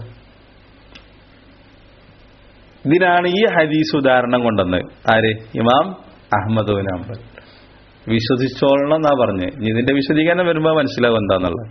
ഇതിനാണ് ഈ ഹദീസ് ഉദാഹരണം കൊണ്ടെന്ന് ആര് ഇമാം അഹമ്മദ് ബിൻ ഹംബൽ വിശ്വസിച്ചോളണം എന്നാ പറഞ്ഞ് ഇനി ഇതിന്റെ വിശദീകരണം വരുമ്പോ മനസ്സിലാവും എന്താന്നുള്ളത്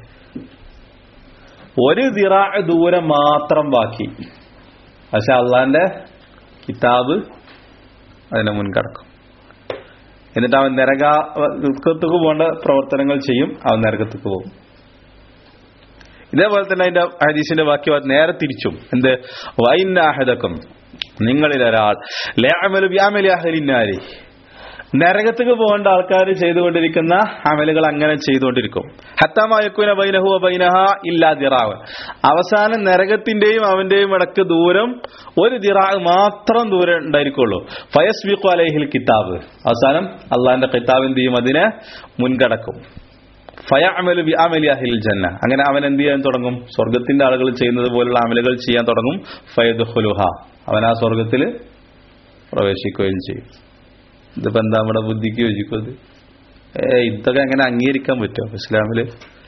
ഒരു ദിറാ ദൂരം മാത്രം ബാക്കി പക്ഷെ അള്ളാന്റെ കിതാബ് അതിനെ മുൻകടക്കും എന്നിട്ട് അവൻ നരകത്തേക്ക് പോകേണ്ട പ്രവർത്തനങ്ങൾ ചെയ്യും അവൻ നരകത്തേക്ക് പോകും ഇതേപോലെ തന്നെ അതിന്റെ ഹദീസിന്റെ ബാക്കി നേരെ തിരിച്ചും എന്ത് വൈനാഹദക്കും നിങ്ങളിൽ ഒരാൾ ലേഅമലു വ്യാമലി അഹലിന്നാരി നരകത്തേക്ക് പോകേണ്ട ആൾക്കാർ ചെയ്തുകൊണ്ടിരിക്കുന്ന അമലുകൾ അങ്ങനെ ചെയ്തുകൊണ്ടിരിക്കും ഹത്താമയക്കുന ബൈനഹു ബൈനഹ ഇല്ലാ ദിറാവ് അവസാനം നരകത്തിന്റെയും അവന്റെയും ഇടക്ക് ദൂരം ഒരു ദിറാവ് മാത്രം ദൂരം ഉണ്ടായിരിക്കുള്ളൂ ഫയസ്ബിഖു അലൈഹിൽ കിതാബ് അവസാനം അള്ളാഹിന്റെ കിതാബ് എന്ത് ചെയ്യും അതിനെ മുൻകടക്കും ഫയഅമലു ബി അമലി അഹിൽ ജന്ന അങ്ങനെ അവൻ എന്ത് ചെയ്യാൻ തുടങ്ങും സ്വർഗത്തിന്റെ ആളുകൾ ചെയ്യുന്നത് പോലുള്ള അമലുകൾ ചെയ്യാൻ തുടങ്ങും ഫയദ്ഖുലുഹ അവൻ ആ സ്വർഗത്തിൽ പ്രവേശിക്കുകയും ചെയ്യും ഇതിപ്പോ എന്താ നമ്മുടെ ബുദ്ധിക്ക് യോജിക്കും ഏ ഇതൊക്കെ എങ്ങനെ അംഗീകരിക്കാൻ പറ്റുമോ ഇസ്ലാമില്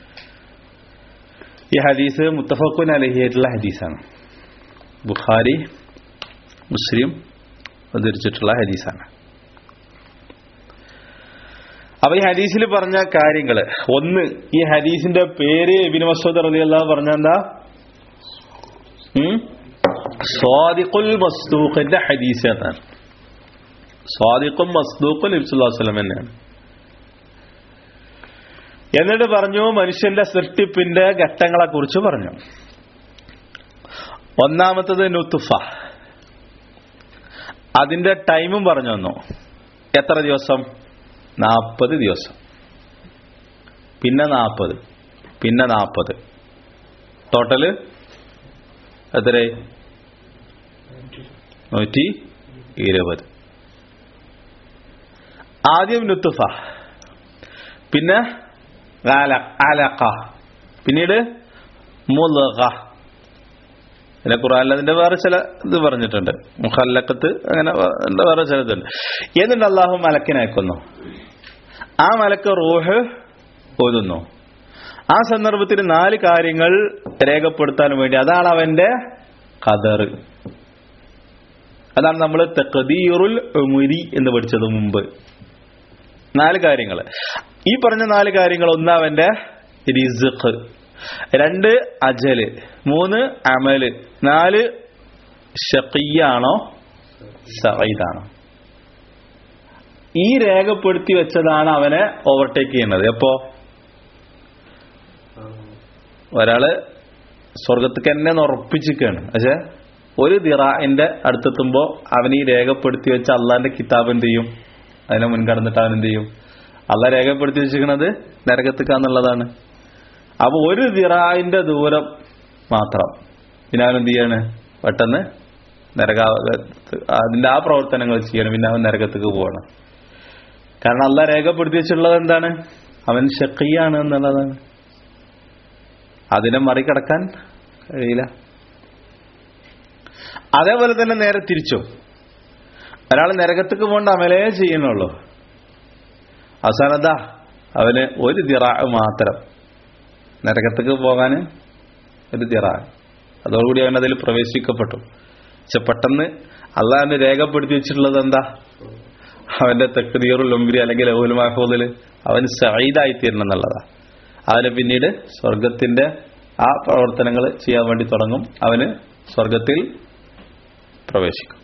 ഈ ഹദീസ് മുത്തഫക്കുൻ അലഹിയായിട്ടുള്ള ഹദീസാണ് ബുഖാരി മുസ്ലിം ഉദ്ധരിച്ചിട്ടുള്ള ഹദീസാണ് അപ്പൊ ഈ ഹദീസിൽ പറഞ്ഞ കാര്യങ്ങള് ഒന്ന് ഈ ഹദീസിന്റെ പേര് ഇബിൻ മസൂദ് റളിയല്ലാ പറഞ്ഞ എന്താ സ്വാദിഖുൽ മസ്ദൂഖിന്റെ ഹദീസ് എന്നാണ് സ്വാദിഖും മസ്ദൂഖും നബിസ്വല്ലാസ്ലം തന്നെയാണ് എന്നിട്ട് പറഞ്ഞു മനുഷ്യന്റെ സൃഷ്ടിപ്പിന്റെ ഘട്ടങ്ങളെ കുറിച്ച് പറഞ്ഞു ഒന്നാമത്തത് നുത്തുഫ അതിന്റെ ടൈമും പറഞ്ഞു തന്നു എത്ര ദിവസം നാൽപ്പത് ദിവസം പിന്നെ നാൽപ്പത് പിന്നെ നാൽപ്പത് ടോട്ടല് എത്ര നൂറ്റി ഇരുപത് ആദ്യം നുത്തുഫ പിന്നെ അലക്ക പിന്നീട് മുലക പിന്നെ ഖുറാനിൽ അതിന്റെ വേറെ ചില ഇത് പറഞ്ഞിട്ടുണ്ട് മുഹല്ലക്കത്ത് അങ്ങനെ എന്താ വേറെ ചിലതുണ്ട് എന്നിട്ട് അള്ളാഹു മലക്കിനയക്കുന്നു ആ മലക്ക് റൂഹ് ഓതുന്നു ആ സന്ദർഭത്തിൽ നാല് കാര്യങ്ങൾ രേഖപ്പെടുത്താൻ വേണ്ടി അതാണ് അവന്റെ ഖദർ അതാണ് നമ്മൾ തഖദീറുൽ ഉമുരി എന്ന് പഠിച്ചത് മുമ്പ് നാല് കാര്യങ്ങൾ ഈ പറഞ്ഞ നാല് കാര്യങ്ങൾ ഒന്ന് അവന്റെ റിസ്ഖ് രണ്ട് അജല് മൂന്ന് അമല് നാല് ഷഖിയാണോ സൈദാണോ ഈ രേഖപ്പെടുത്തി വെച്ചതാണ് അവനെ ഓവർടേക്ക് ചെയ്യുന്നത് എപ്പോ ഒരാള് സ്വർഗത്തേക്ക് എന്നെ ഉറപ്പിച്ചിരിക്കുകയാണ് പക്ഷെ ഒരു ദിറാന്റെ അടുത്തെത്തുമ്പോ അവൻ ഈ രേഖപ്പെടുത്തി വെച്ച അള്ളാന്റെ കിതാബ് എന്ത് ചെയ്യും അതിനെ മുൻകടന്നിട്ട് അവൻ എന്ത് ചെയ്യും അള്ള രേഖപ്പെടുത്തി വെച്ചിരിക്കുന്നത് നരകത്തേക്കാന്നുള്ളതാണ് അപ്പൊ ഒരു ദിറാന്റെ ദൂരം മാത്രം പിന്നെ അവൻ എന്ത് ചെയ്യാണ് പെട്ടെന്ന് നരക അതിന്റെ ആ പ്രവർത്തനങ്ങൾ ചെയ്യണം പിന്നെ അവൻ നരകത്തേക്ക് പോകണം കാരണം അല്ല രേഖപ്പെടുത്തി വെച്ചിട്ടുള്ളത് എന്താണ് അവൻ ഷക്കിയാണ് എന്നുള്ളതാണ് അതിനെ മറികടക്കാൻ കഴിയില്ല അതേപോലെ തന്നെ നേരെ തിരിച്ചു ഒരാൾ നരകത്തേക്ക് പോകേണ്ട അമലേ ചെയ്യണുള്ളൂ അവസാനത അവന് ഒരു ദിറ മാത്രം നരകത്തേക്ക് പോകാൻ ഒരു ദിറ അതോടുകൂടി അവൻ അതിൽ പ്രവേശിക്കപ്പെട്ടു പക്ഷെ പെട്ടെന്ന് അള്ളാഹിനെ രേഖപ്പെടുത്തി വെച്ചിട്ടുള്ളത് എന്താ അവന്റെ തെക്കുതീറുൽ ഉംഗ്രി അല്ലെങ്കിൽ ലഹുൽ മഹഫൂദിൽ അവൻ സൈദായി തീരണം എന്നുള്ളതാ അവന് പിന്നീട് സ്വർഗത്തിന്റെ ആ പ്രവർത്തനങ്ങൾ ചെയ്യാൻ വേണ്ടി തുടങ്ങും അവന് സ്വർഗത്തിൽ പ്രവേശിക്കും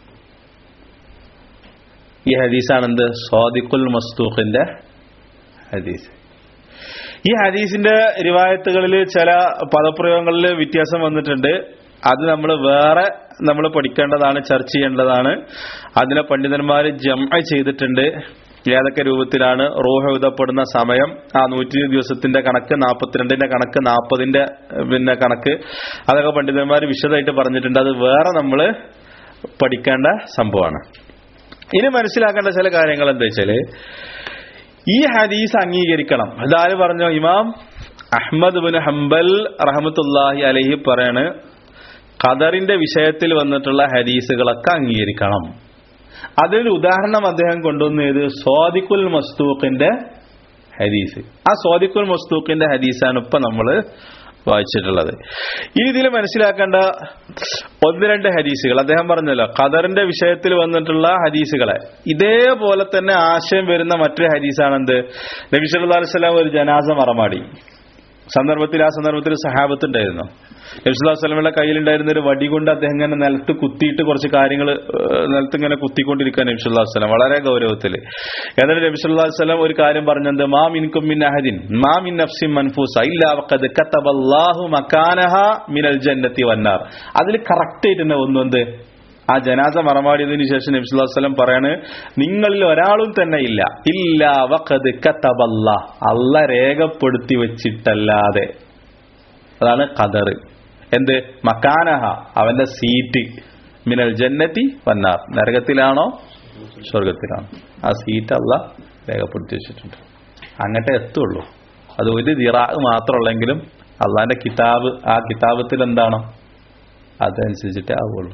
ഈ ഹദീസാണ് എന്ത് സ്വാദിഖുൽ മസ്തൂഖിന്റെ ഹദീസ് ഈ ഹദീസിന്റെ റിവായത്തുകളിൽ ചില പദപ്രയോഗങ്ങളിൽ വ്യത്യാസം വന്നിട്ടുണ്ട് അത് നമ്മൾ വേറെ നമ്മൾ പഠിക്കേണ്ടതാണ് ചർച്ച ചെയ്യേണ്ടതാണ് അതിനെ പണ്ഡിതന്മാർ ജമ ചെയ്തിട്ടുണ്ട് ഏതൊക്കെ രൂപത്തിലാണ് റൂഹ് എഴുതപ്പെടുന്ന സമയം ആ നൂറ്റി ദിവസത്തിന്റെ കണക്ക് നാൽപ്പത്തിരണ്ടിന്റെ കണക്ക് നാൽപ്പതിന്റെ പിന്നെ കണക്ക് അതൊക്കെ പണ്ഡിതന്മാർ വിശദമായിട്ട് പറഞ്ഞിട്ടുണ്ട് അത് വേറെ നമ്മൾ പഠിക്കേണ്ട സംഭവമാണ് ഇനി മനസ്സിലാക്കേണ്ട ചില കാര്യങ്ങൾ എന്താ വെച്ചാല് ഈ ഹദീസ് അംഗീകരിക്കണം അതാര് പറഞ്ഞു ഇമാം അഹ്മദ് ബിൻ ഹംബൽ റഹമത്തുല്ലാഹി അലഹി പറയാണ് ഖദറിന്റെ വിഷയത്തിൽ വന്നിട്ടുള്ള ഹദീസുകളൊക്കെ അംഗീകരിക്കണം അതിനൊരു ഉദാഹരണം അദ്ദേഹം കൊണ്ടുവന്നത് സ്വാദിഖുൽ മസ്തൂഖിന്റെ ഹദീസ് ആ സ്വാദിഖുൽ മസ്തൂഖിന്റെ ഹദീസാണ് ഇപ്പൊ നമ്മള് വായിച്ചിട്ടുള്ളത് ഇനി ഇതിൽ മനസ്സിലാക്കേണ്ട ഒന്ന് രണ്ട് ഹദീസുകൾ അദ്ദേഹം പറഞ്ഞല്ലോ ഖദറിന്റെ വിഷയത്തിൽ വന്നിട്ടുള്ള ഹദീസുകളെ ഇതേപോലെ തന്നെ ആശയം വരുന്ന മറ്റൊരു ഹദീസാണ് എന്ത് നബി സല്ലല്ലാഹു അലൈഹി വസല്ലം ഒരു ജനാസ മറമാടി സന്ദർഭത്തിൽ ആ സന്ദർഭത്തിൽ സഹാബത്ത് ഉണ്ടായിരുന്നു നബ്സുല്ലാസ്ലമിയുടെ കയ്യിലുണ്ടായിരുന്ന ഒരു വടി കൊണ്ട് അദ്ദേഹം ഇങ്ങനെ നിലത്ത് കുത്തിയിട്ട് കുറച്ച് കാര്യങ്ങൾ നിലത്ത് ഇങ്ങനെ കുത്തിക്കൊണ്ടിരിക്കുക നബ്സുല്ലാസ്ലം വളരെ ഗൗരവത്തിൽ എന്നിട്ട് നബ്സുല്ലാസ്ലം ഒരു കാര്യം പറഞ്ഞത് മാ മിൻകും മിൻ അഹദിൻ മാ മിൻ നഫ്സിൻ മൻഫൂസ ഇല്ലാ വഖദ് കതബല്ലാഹു മകാനഹ മിനൽ ജന്നത്തി വന്നാർ അതിൽ കറക്റ്റ് ആയിട്ട് തന്നെ ഒന്നെന്ത് ആ ജനാസ മറമാടിയതിനു ശേഷം നബ്സുല്ലാസ്ലം പറയാണ് നിങ്ങളിൽ ഒരാളും തന്നെ ഇല്ല ഇല്ല വഖദ് കതബല്ല അല്ല രേഖപ്പെടുത്തി വെച്ചിട്ടല്ലാതെ അതാണ് ഖദർ എന്ത് മക്കാനഹ അവന്റെ സീറ്റ് മിനൽ ജന്നത്തി വന്നാർ നരകത്തിലാണോ സ്വർഗത്തിലാണോ ആ സീറ്റ് അല്ല രേഖപ്പെടുത്തി വെച്ചിട്ടുണ്ട് അങ്ങോട്ടേ എത്തുള്ളൂ അത് ഒരു ദിറാഗ് മാത്രമുള്ളെങ്കിലും അള്ളാന്റെ കിതാബ് ആ കിതാബത്തിൽ എന്താണോ അതനുസരിച്ചിട്ടേ ആവുള്ളൂ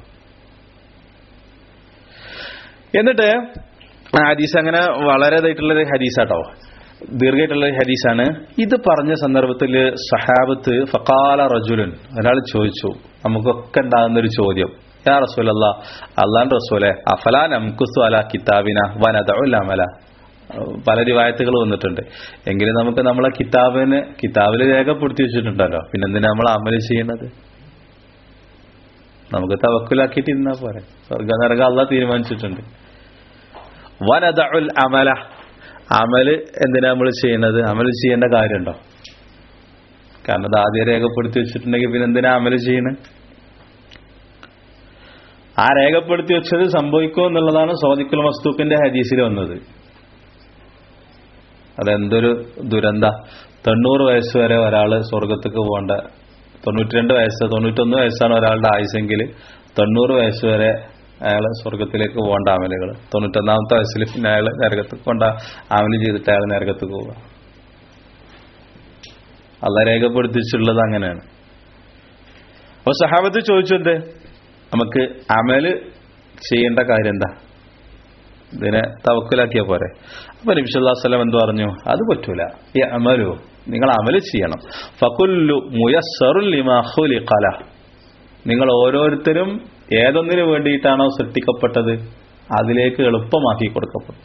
എന്നിട്ട് ആ ഹദീസ് അങ്ങനെ വളരെ ഇതായിട്ടുള്ള ഒരു ഹദീസാട്ടോ ദീർഘമായിട്ടുള്ള ഒരു ഹദീസാണ് ഇത് പറഞ്ഞ സന്ദർഭത്തിൽ സഹാബത്ത് ഫക്കാല റജുലുൻ ഒരാൾ ചോദിച്ചു നമുക്കൊക്കെ ഉണ്ടാകുന്ന ഒരു ചോദ്യം യാ റസൂലല്ല അള്ളാൻ റസൂലെ അഫലാ നംകുസ്തു അല കിതാബിന വനദഅമല പല റിവായത്തുകൾ വന്നിട്ടുണ്ട് എങ്കിലും നമുക്ക് നമ്മളെ കിതാബിന് കിതാബിൽ രേഖപ്പെടുത്തി വെച്ചിട്ടുണ്ടല്ലോ പിന്നെന്തിനാ നമ്മൾ അമല് ചെയ്യുന്നത് നമുക്ക് തവക്കുലാക്കിയിട്ട് ഇരുന്നാ പോരെ സ്വർഗ നരക അല്ല തീരുമാനിച്ചിട്ടുണ്ട് വനദഉൽ അമല അമല് എന്തിനാ നമ്മൾ ചെയ്യുന്നത് അമല് ചെയ്യേണ്ട കാര്യമുണ്ടോ കാരണം അത് ആദ്യം രേഖപ്പെടുത്തി വെച്ചിട്ടുണ്ടെങ്കിൽ പിന്നെ എന്തിനാ അമല് ചെയ്യണത് ആ രേഖപ്പെടുത്തി വെച്ചത് സംഭവിക്കും എന്നുള്ളതാണ് സോദിക്കുൽ മസ്തൂക്കിന്റെ ഹദീസിൽ വന്നത് അതെന്തൊരു ദുരന്ത തൊണ്ണൂറ് വയസ്സ് വരെ ഒരാള് സ്വർഗത്തേക്ക് പോകേണ്ട തൊണ്ണൂറ്റിരണ്ട് വയസ്സ് തൊണ്ണൂറ്റൊന്ന് വയസ്സാണ് ഒരാളുടെ ആയുസെങ്കിൽ തൊണ്ണൂറ് വയസ്സ് വരെ അയാൾ സ്വർഗത്തിലേക്ക് പോകേണ്ട അമലുകൾ തൊണ്ണൂറ്റൊന്നാമത്തെ വയസ്സിൽ പിന്നെ അയാൾ നരകത്ത് കൊണ്ട അമല് ചെയ്തിട്ട് അയാൾ നരകത്ത് പോവുക അല്ല രേഖപ്പെടുത്തിച്ചുള്ളത് അങ്ങനെയാണ് അപ്പൊ സഹാബത്ത് ചോദിച്ചത് നമുക്ക് അമല് ചെയ്യേണ്ട കാര്യം എന്താ ഇതിനെ തവക്കലാക്കിയ പോരെ അപ്പൊ നബിസ്വല്ലാസ്ലം എന്ത് പറഞ്ഞു അത് പറ്റൂല ഈ അമലു നിങ്ങൾ അമല് ചെയ്യണം ഫകുല്ലു മുയസ്സറുൽ ലിമാ ഖുലിഖല നിങ്ങൾ ഓരോരുത്തരും ഏതൊന്നിനു വേണ്ടിയിട്ടാണോ സൃഷ്ടിക്കപ്പെട്ടത് അതിലേക്ക് എളുപ്പമാക്കി കൊടുക്കപ്പെടും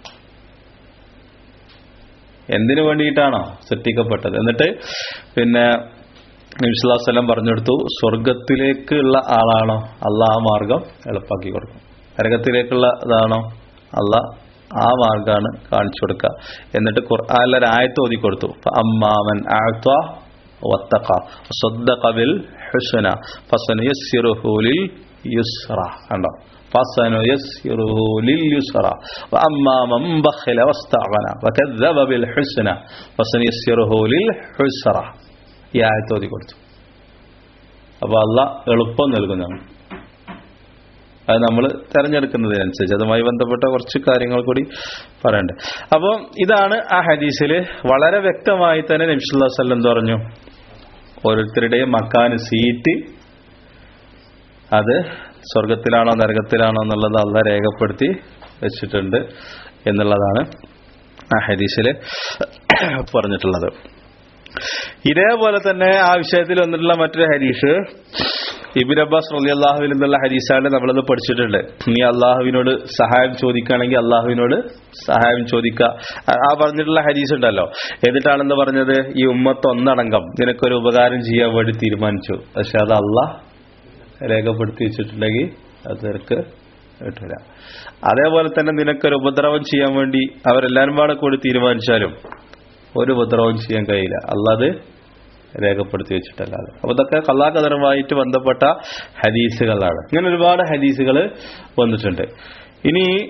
എന്തിനു വേണ്ടിയിട്ടാണോ സൃഷ്ടിക്കപ്പെട്ടത് എന്നിട്ട് പിന്നെ നബിസ്വല്ലാസ്ലം പറഞ്ഞെടുത്തു സ്വർഗത്തിലേക്കുള്ള ആളാണോ അല്ല ആ മാർഗം എളുപ്പാക്കി കൊടുക്കും നരകത്തിലേക്കുള്ള ഇതാണോ അല്ല ആ മാർഗാണ് കാണിച്ചു കൊടുക്കുക എന്നിട്ട് ഖുർആാനിലെ ഒരു ആയത്ത് ഓതി കൊടുത്തു അമ്മാമൻ ആഴ്ത്ത വത്തഖ സ്വദ്ദഖ ബിൽ ഹുസ്ന ഫസനുയസ്സിറുഹു ലിൽ യുസ്റ കണ്ടോ ഫസനുയസ്സിറുഹു ലിൽ യുസ്റ വഅമ്മാ മൻ ബഖല വസ്തഅവന വകذب بالحسن ഫസനുയസ്സിറുഹു ലിൽ ഹുസ്റ ഈ ആയത്ത് ഓതി കൊടുത്തു അപ്പോൾ അള്ളാഹ് എളുപ്പം നൽകുന്നതാണ് അത് നമ്മൾ തെരഞ്ഞെടുക്കുന്നതിനനുസരിച്ച് അതുമായി ബന്ധപ്പെട്ട കുറച്ച് കാര്യങ്ങൾ കൂടി പറയണ്ടേ അപ്പോൾ ഇതാണ് ആ ഹദീസിൽ വളരെ വ്യക്തമായി തന്നെ നബ്സുല്ലാ വല്ലം പറഞ്ഞു ഓരോരുത്തരുടെയും മക്കാന് സീറ്റ് അത് സ്വർഗത്തിലാണോ നരകത്തിലാണോ എന്നുള്ളത് അല്ല രേഖപ്പെടുത്തി വെച്ചിട്ടുണ്ട് എന്നുള്ളതാണ് ആ ഹദീസിൽ പറഞ്ഞിട്ടുള്ളത് ഇതേപോലെ തന്നെ ആ വിഷയത്തിൽ വന്നിട്ടുള്ള മറ്റൊരു ഹദീസ് ഇബിൻ അബ്ബാസ് റലി അള്ളാഹുവിൽ നിന്നുള്ള ഹദീസാണ് നമ്മളത് പഠിച്ചിട്ടുണ്ട് നീ അള്ളാഹുവിനോട് സഹായം ചോദിക്കുകയാണെങ്കിൽ അള്ളാഹുവിനോട് സഹായം ചോദിക്കുക ആ പറഞ്ഞിട്ടുള്ള ഹദീസ് ഉണ്ടല്ലോ എന്നിട്ടാണെന്ന് പറഞ്ഞത് ഈ ഉമ്മത്ത് ഒന്നടങ്കം നിനക്കൊരു ഉപകാരം ചെയ്യാൻ വേണ്ടി തീരുമാനിച്ചു പക്ഷെ അത് അള്ളാഹ് രേഖപ്പെടുത്തി വെച്ചിട്ടുണ്ടെങ്കിൽ അത് നിനക്ക് കിട്ടില്ല അതേപോലെ തന്നെ നിനക്കൊരു ഉപദ്രവം ചെയ്യാൻ വേണ്ടി അവരെല്ലാരും പാടെ കൂടി തീരുമാനിച്ചാലും ഒരു ഉപദ്രവം ചെയ്യാൻ കഴിയില്ല അല്ലാതെ രേഖപ്പെടുത്തി വെച്ചിട്ടല്ലാതെ അപ്പൊ ഇതൊക്കെ കള്ളാകതറുമായിട്ട് ബന്ധപ്പെട്ട ഹദീസുകളാണ് ഇങ്ങനെ ഒരുപാട് ഹദീസുകൾ വന്നിട്ടുണ്ട് ഇനി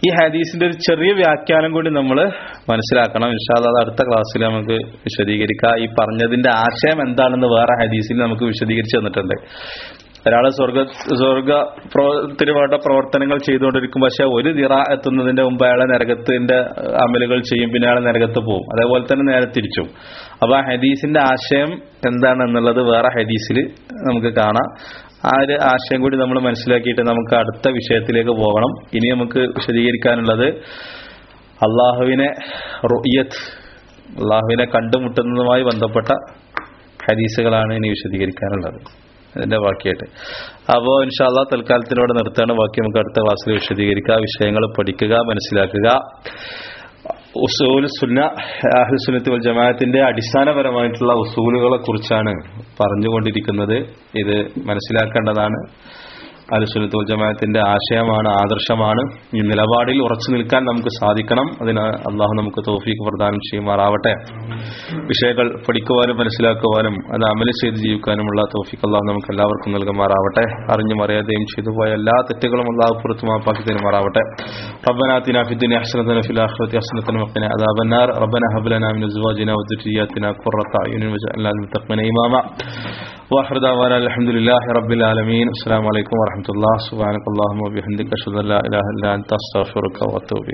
ഈ ഹദീസിന്റെ ഒരു ചെറിയ വ്യാഖ്യാനം കൂടി നമ്മൾ മനസ്സിലാക്കണം ഇൻഷാല്ല അത് അടുത്ത ക്ലാസ്സിൽ നമുക്ക് വിശദീകരിക്കാം ഈ പറഞ്ഞതിന്റെ ആശയം എന്താണെന്ന് വേറെ ഹദീസിൽ നമുക്ക് വിശദീകരിച്ചു തന്നിട്ടുണ്ട് ഒരാള് സ്വർഗ സ്വർഗ ത്തിന് വേണ്ട പ്രവർത്തനങ്ങൾ ചെയ്തുകൊണ്ടിരിക്കും പക്ഷെ ഒരു ദിറ എത്തുന്നതിന്റെ മുമ്പ് അയാളെ നരകത്തിന്റെ അഹ്, അമലുകൾ ചെയ്യും പിന്നെ അയാളെ നരകത്ത് പോകും അതേപോലെ തന്നെ നേരെ തിരിച്ചും അപ്പൊ ആ ഹദീസിന്റെ ആശയം എന്താണെന്നുള്ളത് വേറെ ഹദീസിൽ നമുക്ക് കാണാം ആ ഒരു ആശയം കൂടി നമ്മൾ മനസ്സിലാക്കിയിട്ട് നമുക്ക് അടുത്ത വിഷയത്തിലേക്ക് പോകണം ഇനി നമുക്ക് വിശദീകരിക്കാനുള്ളത് അള്ളാഹുവിനെ റുയ്യത്ത് അള്ളാഹുവിനെ കണ്ടുമുട്ടുന്നതുമായി ബന്ധപ്പെട്ട ഹദീസുകളാണ് ഇനി വിശദീകരിക്കാനുള്ളത് അതിന്റെ ബാക്കിയായിട്ട് അപ്പോൾ ഇൻഷാല്ലാ തൽക്കാലത്തിനോട് നിർത്താണ് ബാക്കി നമുക്ക് അടുത്ത ക്ലാസ്സിൽ വിശദീകരിക്കുക വിഷയങ്ങൾ പഠിക്കുക മനസ്സിലാക്കുക ഉസൂൽ സുന്ന അഹ്ലു സുന്നത്ത് വൽ ജമാഅത്തിന്റെ അടിസ്ഥാനപരമായിട്ടുള്ള ഉസൂലുകളെ കുറിച്ചാണ് പറഞ്ഞുകൊണ്ടിരിക്കുന്നത് ഇത് മനസ്സിലാക്കേണ്ടതാണ് അലുസുന്നത്ത് വൽ ജമാഅത്തിന്റെ ആശയമാണ് ആദർശമാണ് ഈ നിലപാടിൽ ഉറച്ചു നിൽക്കാൻ നമുക്ക് സാധിക്കണം അതിന് അള്ളാഹു നമുക്ക് തോഫീക്ക് പ്രദാനം ചെയ്യുമാറാവട്ടെ വിഷയങ്ങൾ പഠിക്കുവാനും മനസ്സിലാക്കുവാനും അത് അമല് ചെയ്ത് ജീവിക്കാനുമുള്ള തോഫീക്ക് അള്ളാഹു നമുക്ക് എല്ലാവർക്കും നൽകുമാറാവട്ടെ അറിഞ്ഞും അറിയാതെയും ചെയ്തു പോയ എല്ലാ തെറ്റുകളും അള്ളാഹു പുറത്തു മാപ്പാക്കി തരുമാറാവട്ടെ ربنا آتنا في الدنيا حسنة وفي الآخرة حسنة وقنا عذاب النار ربنا هب لنا من أزواجنا وذرياتنا قرة أعين واجعلنا للمتقين إماما وآخر دعوانا الحمد لله رب العالمين السلام عليكم ورحمة الله سبحانك اللهم وبحمدك أشهد أن لا إله إلا أنت أستغفرك وأتوب إليك